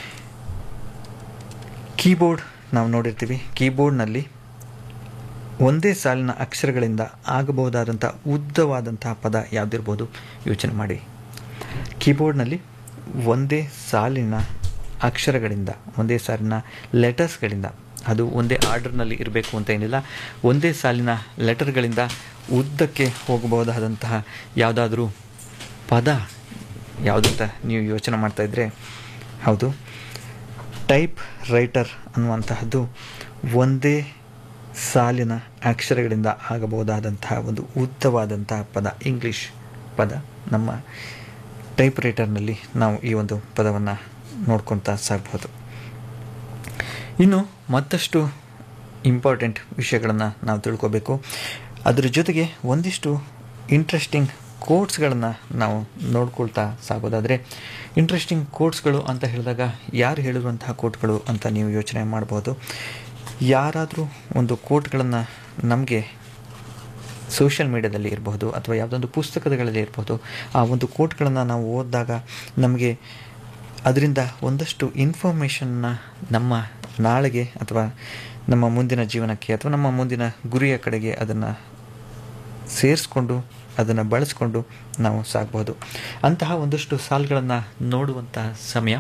E: ಕೀಬೋರ್ಡ್ ನಾವು ನೋಡಿರ್ತೀವಿ ಕೀಬೋರ್ಡ್ನಲ್ಲಿ ಒಂದೇ ಸಾಲಿನ ಅಕ್ಷರಗಳಿಂದ ಆಗಬಹುದಾದಂಥ ಉದ್ದವಾದಂತಹ ಪದ ಯಾವುದಿರ್ಬೋದು ಯೋಚನೆ ಮಾಡಿ ಕೀಬೋರ್ಡ್ನಲ್ಲಿ ಒಂದೇ ಸಾಲಿನ ಅಕ್ಷರಗಳಿಂದ ಒಂದೇ ಸಾಲಿನ ಲೆಟರ್ಸ್ಗಳಿಂದ ಅದು ಒಂದೇ ಆರ್ಡರ್ನಲ್ಲಿ ಇರಬೇಕು ಅಂತ ಏನಿಲ್ಲ ಒಂದೇ ಸಾಲಿನ ಲೆಟರ್ಗಳಿಂದ ಉದ್ದಕ್ಕೆ ಹೋಗಬಹುದಾದಂತಹ ಯಾವುದಾದ್ರೂ ಪದ ಯಾವುದಂತ ನೀವು ಯೋಚನೆ ಮಾಡ್ತಾ ಇದ್ದರೆ ಹೌದು ಟೈಪ್ ರೈಟರ್ ಅನ್ನುವಂತಹದ್ದು ಒಂದೇ ಸಾಲಿನ ಅಕ್ಷರಗಳಿಂದ ಆಗಬಹುದಾದಂತಹ ಒಂದು ಉದ್ದವಾದಂತಹ ಪದ ಇಂಗ್ಲಿಷ್ ಪದ ನಮ್ಮ ಟೈಪ್ ರೈಟರ್ನಲ್ಲಿ ನಾವು ಈ ಒಂದು ಪದವನ್ನು ನೋಡ್ಕೊತಾ ಸಾಗಬಹುದು ಇನ್ನು ಮತ್ತಷ್ಟು ಇಂಪಾರ್ಟೆಂಟ್ ವಿಷಯಗಳನ್ನು ನಾವು ತಿಳ್ಕೋಬೇಕು ಅದರ ಜೊತೆಗೆ ಒಂದಿಷ್ಟು ಇಂಟ್ರೆಸ್ಟಿಂಗ್ ಕೋಟ್ಸ್ಗಳನ್ನು ನಾವು ನೋಡ್ಕೊಳ್ತಾ ಸಾಗೋದಾದರೆ ಇಂಟ್ರೆಸ್ಟಿಂಗ್ ಕೋಟ್ಸ್ಗಳು ಅಂತ ಹೇಳಿದಾಗ ಯಾರು ಹೇಳಿರುವಂತಹ ಕೋಟ್ಗಳು ಅಂತ ನೀವು ಯೋಚನೆ ಮಾಡ್ಬೋದು ಯಾರಾದರೂ ಒಂದು ಕೋಟ್ಗಳನ್ನು ನಮಗೆ ಸೋಷಿಯಲ್ ಮೀಡಿಯಾದಲ್ಲಿ ಇರಬಹುದು ಅಥವಾ ಯಾವುದೊಂದು ಪುಸ್ತಕಗಳಲ್ಲಿ ಇರಬಹುದು ಆ ಒಂದು ಕೋಟ್ಗಳನ್ನು ನಾವು ಓದಿದಾಗ ನಮಗೆ ಅದರಿಂದ ಒಂದಷ್ಟು ಇನ್ಫಾರ್ಮೇಷನ್ನ ನಮ್ಮ ನಾಳೆಗೆ ಅಥವಾ ನಮ್ಮ ಮುಂದಿನ ಜೀವನಕ್ಕೆ ಅಥವಾ ನಮ್ಮ ಮುಂದಿನ ಗುರಿಯ ಕಡೆಗೆ ಅದನ್ನು ಸೇರಿಸ್ಕೊಂಡು ಅದನ್ನು ಬಳಸ್ಕೊಂಡು ನಾವು ಸಾಗಬಹುದು ಅಂತಹ ಒಂದಷ್ಟು ಸಾಲುಗಳನ್ನು ನೋಡುವಂತಹ ಸಮಯ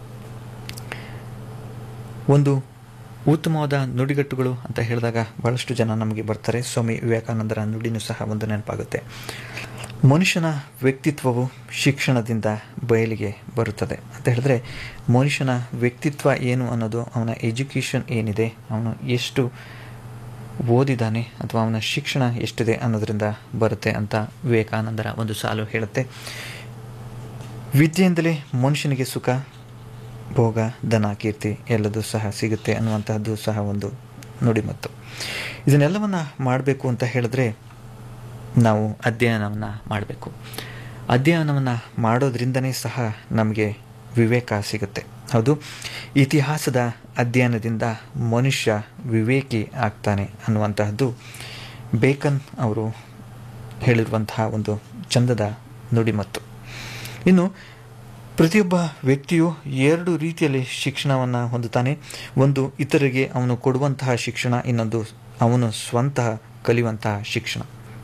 E: ಒಂದು ಉತ್ತಮವಾದ ನುಡಿಗಟ್ಟುಗಳು ಅಂತ ಹೇಳಿದಾಗ ಬಹಳಷ್ಟು ಜನ ನಮಗೆ ಬರ್ತಾರೆ ಸ್ವಾಮಿ ವಿವೇಕಾನಂದರ ನುಡಿನೂ ಸಹ ಒಂದು ನೆನಪಾಗುತ್ತೆ ಮನುಷ್ಯನ ವ್ಯಕ್ತಿತ್ವವು ಶಿಕ್ಷಣದಿಂದ ಬಯಲಿಗೆ ಬರುತ್ತದೆ ಅಂತ ಹೇಳಿದ್ರೆ ಮನುಷ್ಯನ ವ್ಯಕ್ತಿತ್ವ ಏನು ಅನ್ನೋದು ಅವನ ಎಜುಕೇಷನ್ ಏನಿದೆ ಅವನು ಎಷ್ಟು ಓದಿದ್ದಾನೆ ಅಥವಾ ಅವನ ಶಿಕ್ಷಣ ಎಷ್ಟಿದೆ ಅನ್ನೋದರಿಂದ ಬರುತ್ತೆ ಅಂತ ವಿವೇಕಾನಂದರ ಒಂದು ಸಾಲು ಹೇಳುತ್ತೆ ವಿದ್ಯೆಯಿಂದಲೇ ಮನುಷ್ಯನಿಗೆ ಸುಖ ಭೋಗ ಧನ ಕೀರ್ತಿ ಎಲ್ಲದೂ ಸಹ ಸಿಗುತ್ತೆ ಅನ್ನುವಂತಹದ್ದು ಸಹ ಒಂದು ನುಡಿಮತ್ತು ಇದನ್ನೆಲ್ಲವನ್ನು ಮಾಡಬೇಕು ಅಂತ ಹೇಳಿದ್ರೆ ನಾವು ಅಧ್ಯಯನವನ್ನು ಮಾಡಬೇಕು ಅಧ್ಯಯನವನ್ನು ಮಾಡೋದ್ರಿಂದನೇ ಸಹ ನಮಗೆ ವಿವೇಕ ಸಿಗುತ್ತೆ ಹೌದು ಇತಿಹಾಸದ ಅಧ್ಯಯನದಿಂದ ಮನುಷ್ಯ ವಿವೇಕಿ ಆಗ್ತಾನೆ ಅನ್ನುವಂತಹದ್ದು ಬೇಕನ್ ಅವರು ಹೇಳಿರುವಂತಹ ಒಂದು ಚಂದದ ನುಡಿಮತ್ತು ಇನ್ನು ಪ್ರತಿಯೊಬ್ಬ ವ್ಯಕ್ತಿಯು ಎರಡು ರೀತಿಯಲ್ಲಿ ಶಿಕ್ಷಣವನ್ನು ಹೊಂದುತ್ತಾನೆ ಒಂದು ಇತರರಿಗೆ ಅವನು ಕೊಡುವಂತಹ ಶಿಕ್ಷಣ ಇನ್ನೊಂದು ಅವನು ಸ್ವಂತಹ ಕಲಿಯುವಂತಹ ಶಿಕ್ಷಣ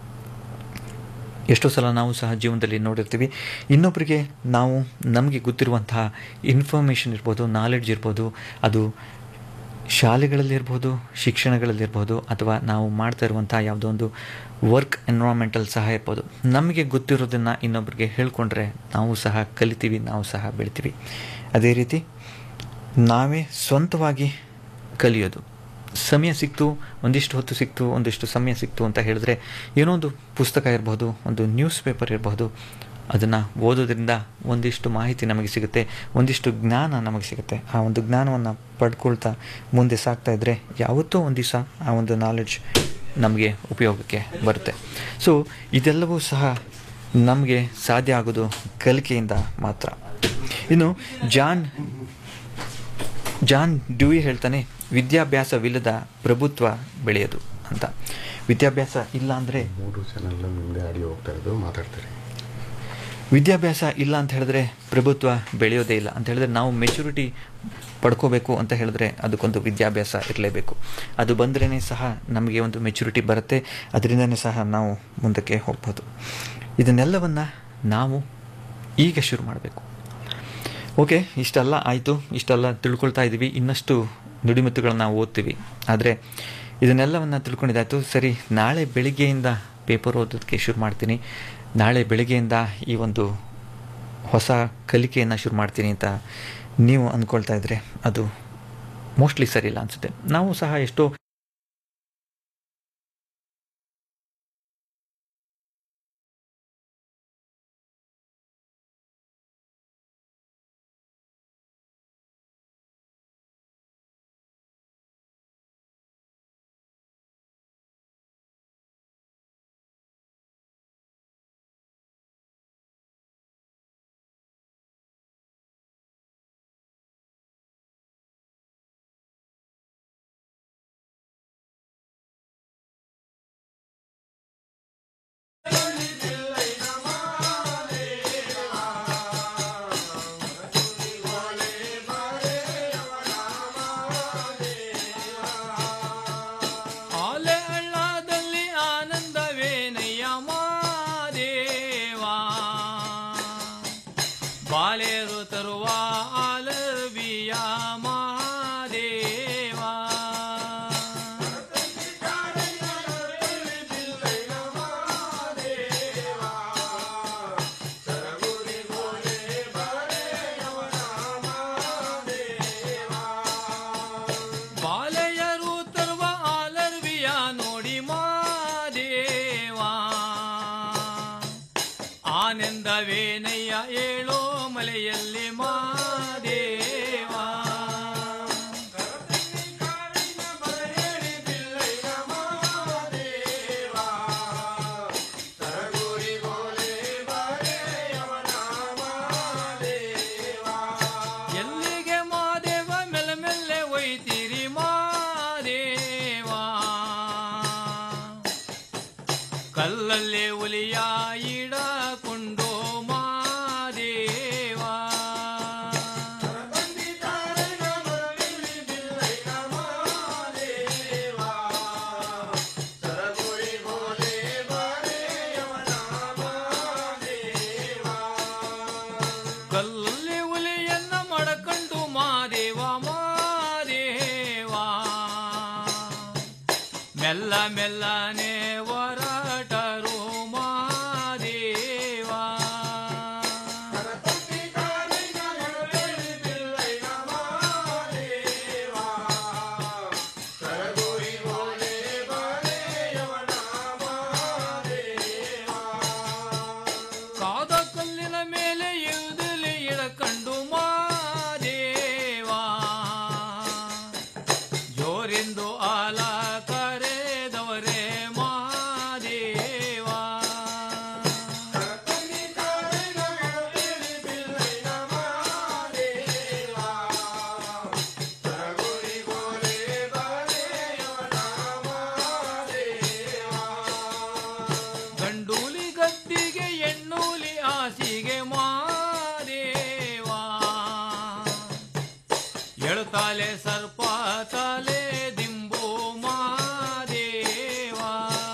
E: ಎಷ್ಟೋ ಸಲ ನಾವು ಸಹ ಜೀವನದಲ್ಲಿ ನೋಡಿರ್ತೀವಿ ಇನ್ನೊಬ್ಬರಿಗೆ ನಾವು ನಮಗೆ ಗೊತ್ತಿರುವಂತಹ ಇನ್ಫಾರ್ಮೇಷನ್ ಇರ್ಬೋದು ನಾಲೆಡ್ಜ್ ಇರ್ಬೋದು ಅದು ಶಾಲೆಗಳಲ್ಲಿರ್ಬೋದು ಶಿಕ್ಷಣಗಳಲ್ಲಿರ್ಬೋದು ಅಥವಾ ನಾವು ಮಾಡ್ತಾ ಇರುವಂಥ ಯಾವುದೋ ಒಂದು ವರ್ಕ್ ಎನ್ವಿರಾನ್ಮೆಂಟಲ್ ಸಹ ಇರ್ಬೋದು ನಮಗೆ ಗೊತ್ತಿರೋದನ್ನು ಇನ್ನೊಬ್ಬರಿಗೆ ಹೇಳ್ಕೊಂಡ್ರೆ ನಾವು ಸಹ ಕಲಿತೀವಿ ನಾವು ಸಹ ಬೆಳಿತೀವಿ ಅದೇ ರೀತಿ ನಾವೇ ಸ್ವಂತವಾಗಿ ಕಲಿಯೋದು ಸಮಯ ಸಿಕ್ತು ಒಂದಿಷ್ಟು ಹೊತ್ತು ಸಿಕ್ತು ಒಂದಿಷ್ಟು ಸಮಯ ಸಿಕ್ತು ಅಂತ ಹೇಳಿದ್ರೆ ಏನೋ ಒಂದು ಪುಸ್ತಕ ಇರಬಹುದು ಒಂದು ನ್ಯೂಸ್ ಪೇಪರ್ ಇರಬಹುದು ಅದನ್ನು ಓದೋದ್ರಿಂದ ಒಂದಿಷ್ಟು ಮಾಹಿತಿ ನಮಗೆ ಸಿಗುತ್ತೆ ಒಂದಿಷ್ಟು ಜ್ಞಾನ ನಮಗೆ ಸಿಗುತ್ತೆ ಆ ಒಂದು ಜ್ಞಾನವನ್ನು ಪಡ್ಕೊಳ್ತಾ ಮುಂದೆ ಸಾಗ್ತಾ ಇದ್ದರೆ ಯಾವತ್ತೋ ಒಂದು ದಿವಸ ಆ ಒಂದು ನಾಲೆಡ್ಜ್ ನಮಗೆ ಉಪಯೋಗಕ್ಕೆ ಬರುತ್ತೆ ಸೊ ಇದೆಲ್ಲವೂ ಸಹ ನಮಗೆ ಸಾಧ್ಯ ಆಗೋದು ಕಲಿಕೆಯಿಂದ ಮಾತ್ರ ಇನ್ನು ಜಾನ್ ಜಾನ್ ಡ್ಯೂಯಿ ಹೇಳ್ತಾನೆ ವಿದ್ಯಾಭ್ಯಾಸವಿಲ್ಲದ ಪ್ರಭುತ್ವ ಬೆಳೆಯೋದು ಅಂತ ವಿದ್ಯಾಭ್ಯಾಸ ಇಲ್ಲ ಅಂದರೆ
F: ಮೂರು ಚಾನಲ್ ಮುಂದೆ ಆಡಿಯೋ ಹೋಗ್ತಾ ಇರೋದು ಮಾತಾಡ್ತಾರೆ
E: ವಿದ್ಯಾಭ್ಯಾಸ ಇಲ್ಲ ಅಂತ ಹೇಳಿದ್ರೆ ಪ್ರಭುತ್ವ ಬೆಳೆಯೋದೇ ಇಲ್ಲ ಅಂತ ಹೇಳಿದ್ರೆ ನಾವು ಮೆಚುರಿಟಿ ಪಡ್ಕೋಬೇಕು ಅಂತ ಹೇಳಿದ್ರೆ ಅದಕ್ಕೊಂದು ವಿದ್ಯಾಭ್ಯಾಸ ಇರಲೇಬೇಕು ಅದು ಬಂದ್ರೇ ಸಹ ನಮಗೆ ಒಂದು ಮೆಚುರಿಟಿ ಬರುತ್ತೆ ಅದರಿಂದನೇ ಸಹ ನಾವು ಮುಂದಕ್ಕೆ ಹೋಗ್ಬೋದು ಇದನ್ನೆಲ್ಲವನ್ನು ನಾವು ಈಗ ಶುರು ಮಾಡಬೇಕು ಓಕೆ ಇಷ್ಟೆಲ್ಲ ಆಯಿತು ಇಷ್ಟೆಲ್ಲ ತಿಳ್ಕೊಳ್ತಾ ಇದ್ದೀವಿ ಇನ್ನಷ್ಟು ನುಡಿಮುತ್ತುಗಳನ್ನ ನಾವು ಓದ್ತೀವಿ ಆದರೆ ಇದನ್ನೆಲ್ಲವನ್ನು ತಿಳ್ಕೊಂಡಿದ್ದಾಯ್ತು ಸರಿ ನಾಳೆ ಬೆಳಿಗ್ಗೆಯಿಂದ ಪೇಪರ್ ಓದೋದಕ್ಕೆ ಶುರು ಮಾಡ್ತೀನಿ ನಾಳೆ ಬೆಳಿಗ್ಗೆಯಿಂದ ಈ ಒಂದು ಹೊಸ ಕಲಿಕೆಯನ್ನು ಶುರು ಮಾಡ್ತೀನಿ ಅಂತ ನೀವು ಅಂದ್ಕೊಳ್ತಾ ಇದ್ದರೆ ಅದು ಮೋಸ್ಟ್ಲಿ ಸರಿ ಇಲ್ಲ ಅನಿಸುತ್ತೆ ನಾವು ಸಹ ಎಷ್ಟೋ
G: ಆಲಯರು ತರುವ ಆಲರ್ವಿಯ ನೋಡಿ ಮಾದೇವಾ ಆನಂದವೇನಯ್ಯ ಏಳೋ ಮಲೆಯಲ್ಲಿ ಮಾದೇವಾ ಎಲ್ಲಿಗೆ ಮಾದೇವ ಮೆಲ್ಲ ಮೆಲ್ಲೆ ಒಯ್ತೀರಿ ಮಾದೇವಾ ಕಲ್ಲಲ್ಲಿ ಹುಲಿಯ ಇಡಕೊಂಡು ಮಾದೇವಾ ಕಲ್ಲಲ್ಲಿ ಹುಲಿಯನ್ನ ಮಡಕೊಂಡು ಮಾದೇವ ಮಾದೇವಾ ಮೆಲ್ಲ ಮೆಲ್ಲನೆ ಹೊರಟರು ಮಾದೇವಾ ಕಾದ ಕಲ್ಲಿನ ಮೇಲೆ ಇಳಿದಲಿ ಇಳಕಂಡು ಮಾದೇವಾ ಜೋರೆಂದು ಆಲ ಕರೆದವರೇ ಮಾದೇವಾ ಗಂಡೂಲಿ ಗದ್ದಿಗೆ ಎಣ್ಣೂಲಿ ಆಸಿಗೆ ಮಾದೇವಾ ಎಳುತ್ತಾಲೆ ಸರ್ಪ ತಲೆ ದಿಂಬು ಮಾದೇವಾ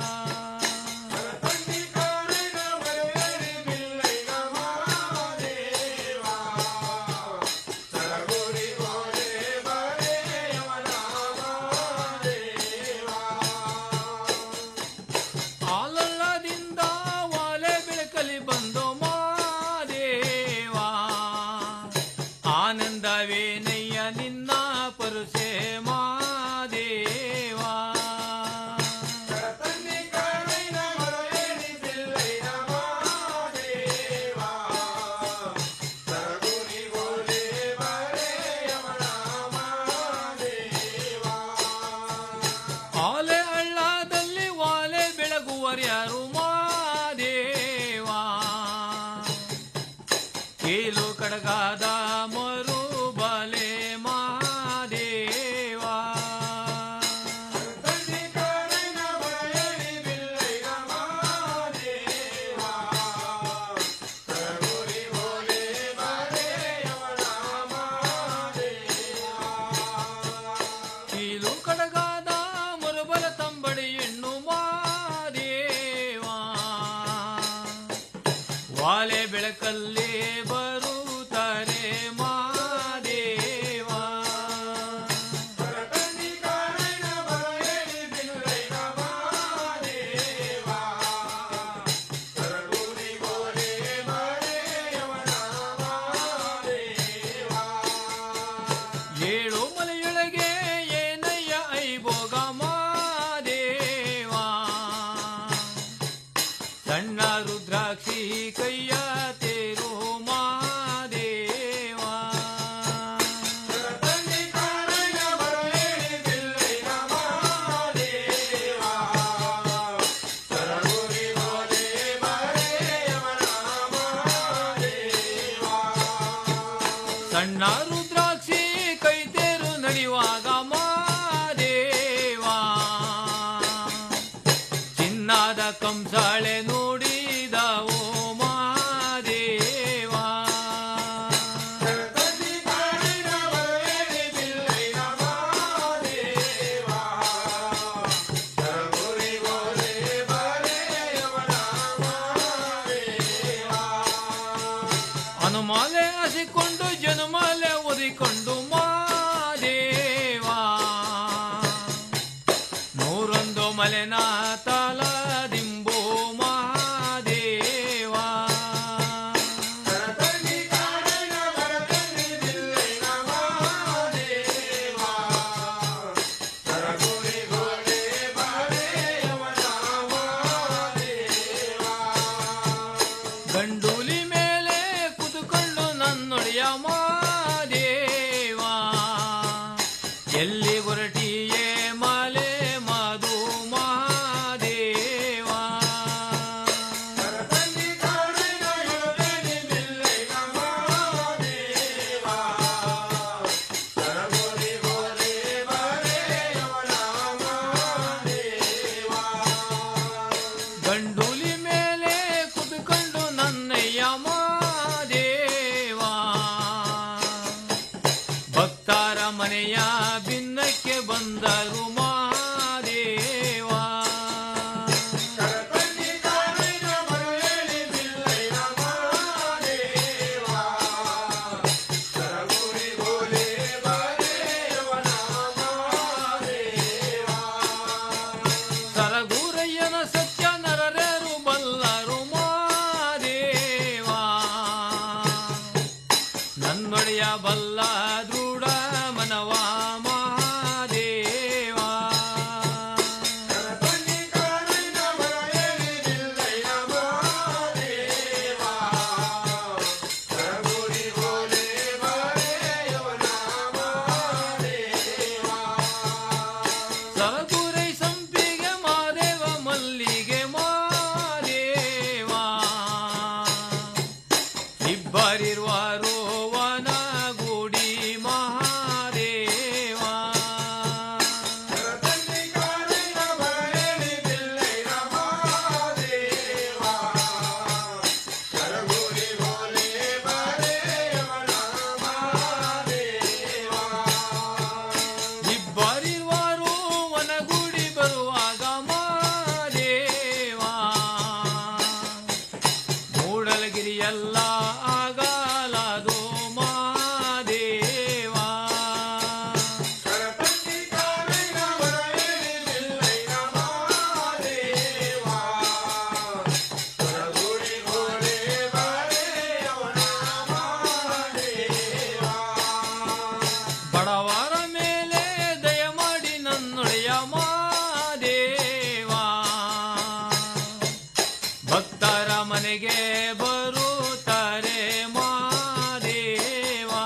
G: ಆಲಲ್ಲದಿಂದ ವಾಲೆ ಬೆಳಕಲಿ ಬಂದು ಮಾದೇವಾ ಆನಂದವೇನಯ್ಯ ನಿನ್ನ ಪರುಸೆ ಮಾದೇವಾ ಆಲೆ ಹಳ್ಳದಲ್ಲಿ ವಾಲೆ ಬೆಳಗುವರ್ಯಾರು ಮಾದೇವಾ ಕೀಲು ಕಡಗಾದ ಮರು ಬಲೆ ಮಾದೇವಾ ಕೀಲು ಕಡಗಾದ ಮರುಬಲ ತಂಬಡಿ ಹೆಣ್ಣು ಮಾದೇವಾ ವಾಲೆ ಬೆಳಕಲ್ಲಿ ಬರುತ್ತಾರೆ ಮಾದೇವಾ ಏಳು ಮಲೆಯೊಳಗೆ ಏನಯ್ಯ ಐಭೋಗ ಮಾದೇವಾ ಸಣ್ಣ ರುದ್ರಾಕ್ಷಿ ಕೈಯ ತೇರು ಮಾದೇವಾ ಸಣ್ಣ ರುದ್ರಾಕ್ಷಿ ಕೈ ತೇರು ನಡೆಯುವಾಗ ಮಾದೇವಾ ಚಿನ್ನದ ಕಂಸಾಳೆ ನೋಡಿದವು ಮಾದೇವಾ ಹನುಮಾಲೆ ಹಸಿಕೊಂಡು ಜನುಮಾಲೆ ಒದಿಕೊಂಡು ಮಾದೇವಾ ನೂರೊಂದು ಮಲೆನ ತಲದಿಂಬು ಮಹಾದೇವಾ ಎಲ್ಲಿ ಹೊರಟಿಯೇ ಮಾಲೆ ಮಾದು ಮಹಾದೇವ ಗಂಡೂಲಿ ಮೇಲೆ ಕುತ್ಕೊಂಡು ನನ್ನಯ್ಯ ಮಾದೇವ ಭಕ್ತರ ಮನೆಯ ಭಿನ್ನಕ್ಕೆ ಬಂದರು ಮಹಾದೇವ ಸರಗೂರಯ್ಯನ ಸತ್ಯ ನರರೇರು ಬಲ್ಲರು ಮಾದೇವ ನನ್ನೊಡೆಯ ಬಲ್ಲ ದೃಢ ಮನವ ಮಹಾದೇವ ಸರಗೂರೈ ಸಂಪಿಗೆ ಮಾದೇವ ಮಲ್ಲಿಗೆ ಮಾದೇವ ಇಬ್ಬರಿರುವರು ವನಗುಡಿ ಮಹಾದೇವ ಇಬ್ಬರಿರುವರು ವನಗುಡಿ ಬರುವಾಗ ಮಾದೇವ ಮೂಡಲಗಿರಿಯಲ್ಲ ಆಗಲಾದು ಮಾದೇವ ಬಡವರ ಮೇಲೆ ದಯ ಮಾಡಿ ನನ್ನೊಡೆಯ ಮಾದೇವ ಭಕ್ತರ ಮನೆಗೆ ಬರುತ್ತಾರೆ ಮಾದೇವ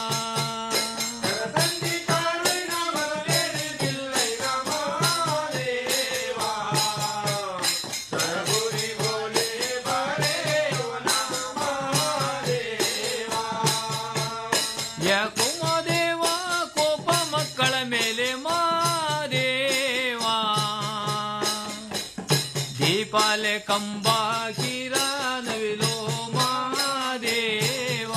G: ಯಾಕೋ ಮಾದೇವ ಕೋಪ ಮಕ್ಕಳ ಮೇಲೆ ಮಾದೇವ ದೀಪಾಲೆ ಕಂಬ ಕಿರ ನವಿಲೋ ಮಾದೇವ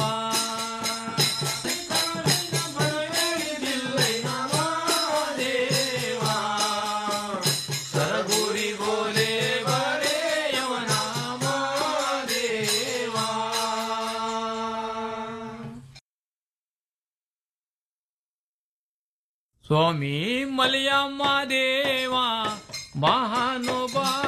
G: ಸರಗುರಿ ಬೋಲೆ ಬರೆಯವನ ಮಾದೇವ ಸ್ವಾಮಿ ಮಲಯಮ್ಮ ದೇವ ಮಹಾನುಭಾವ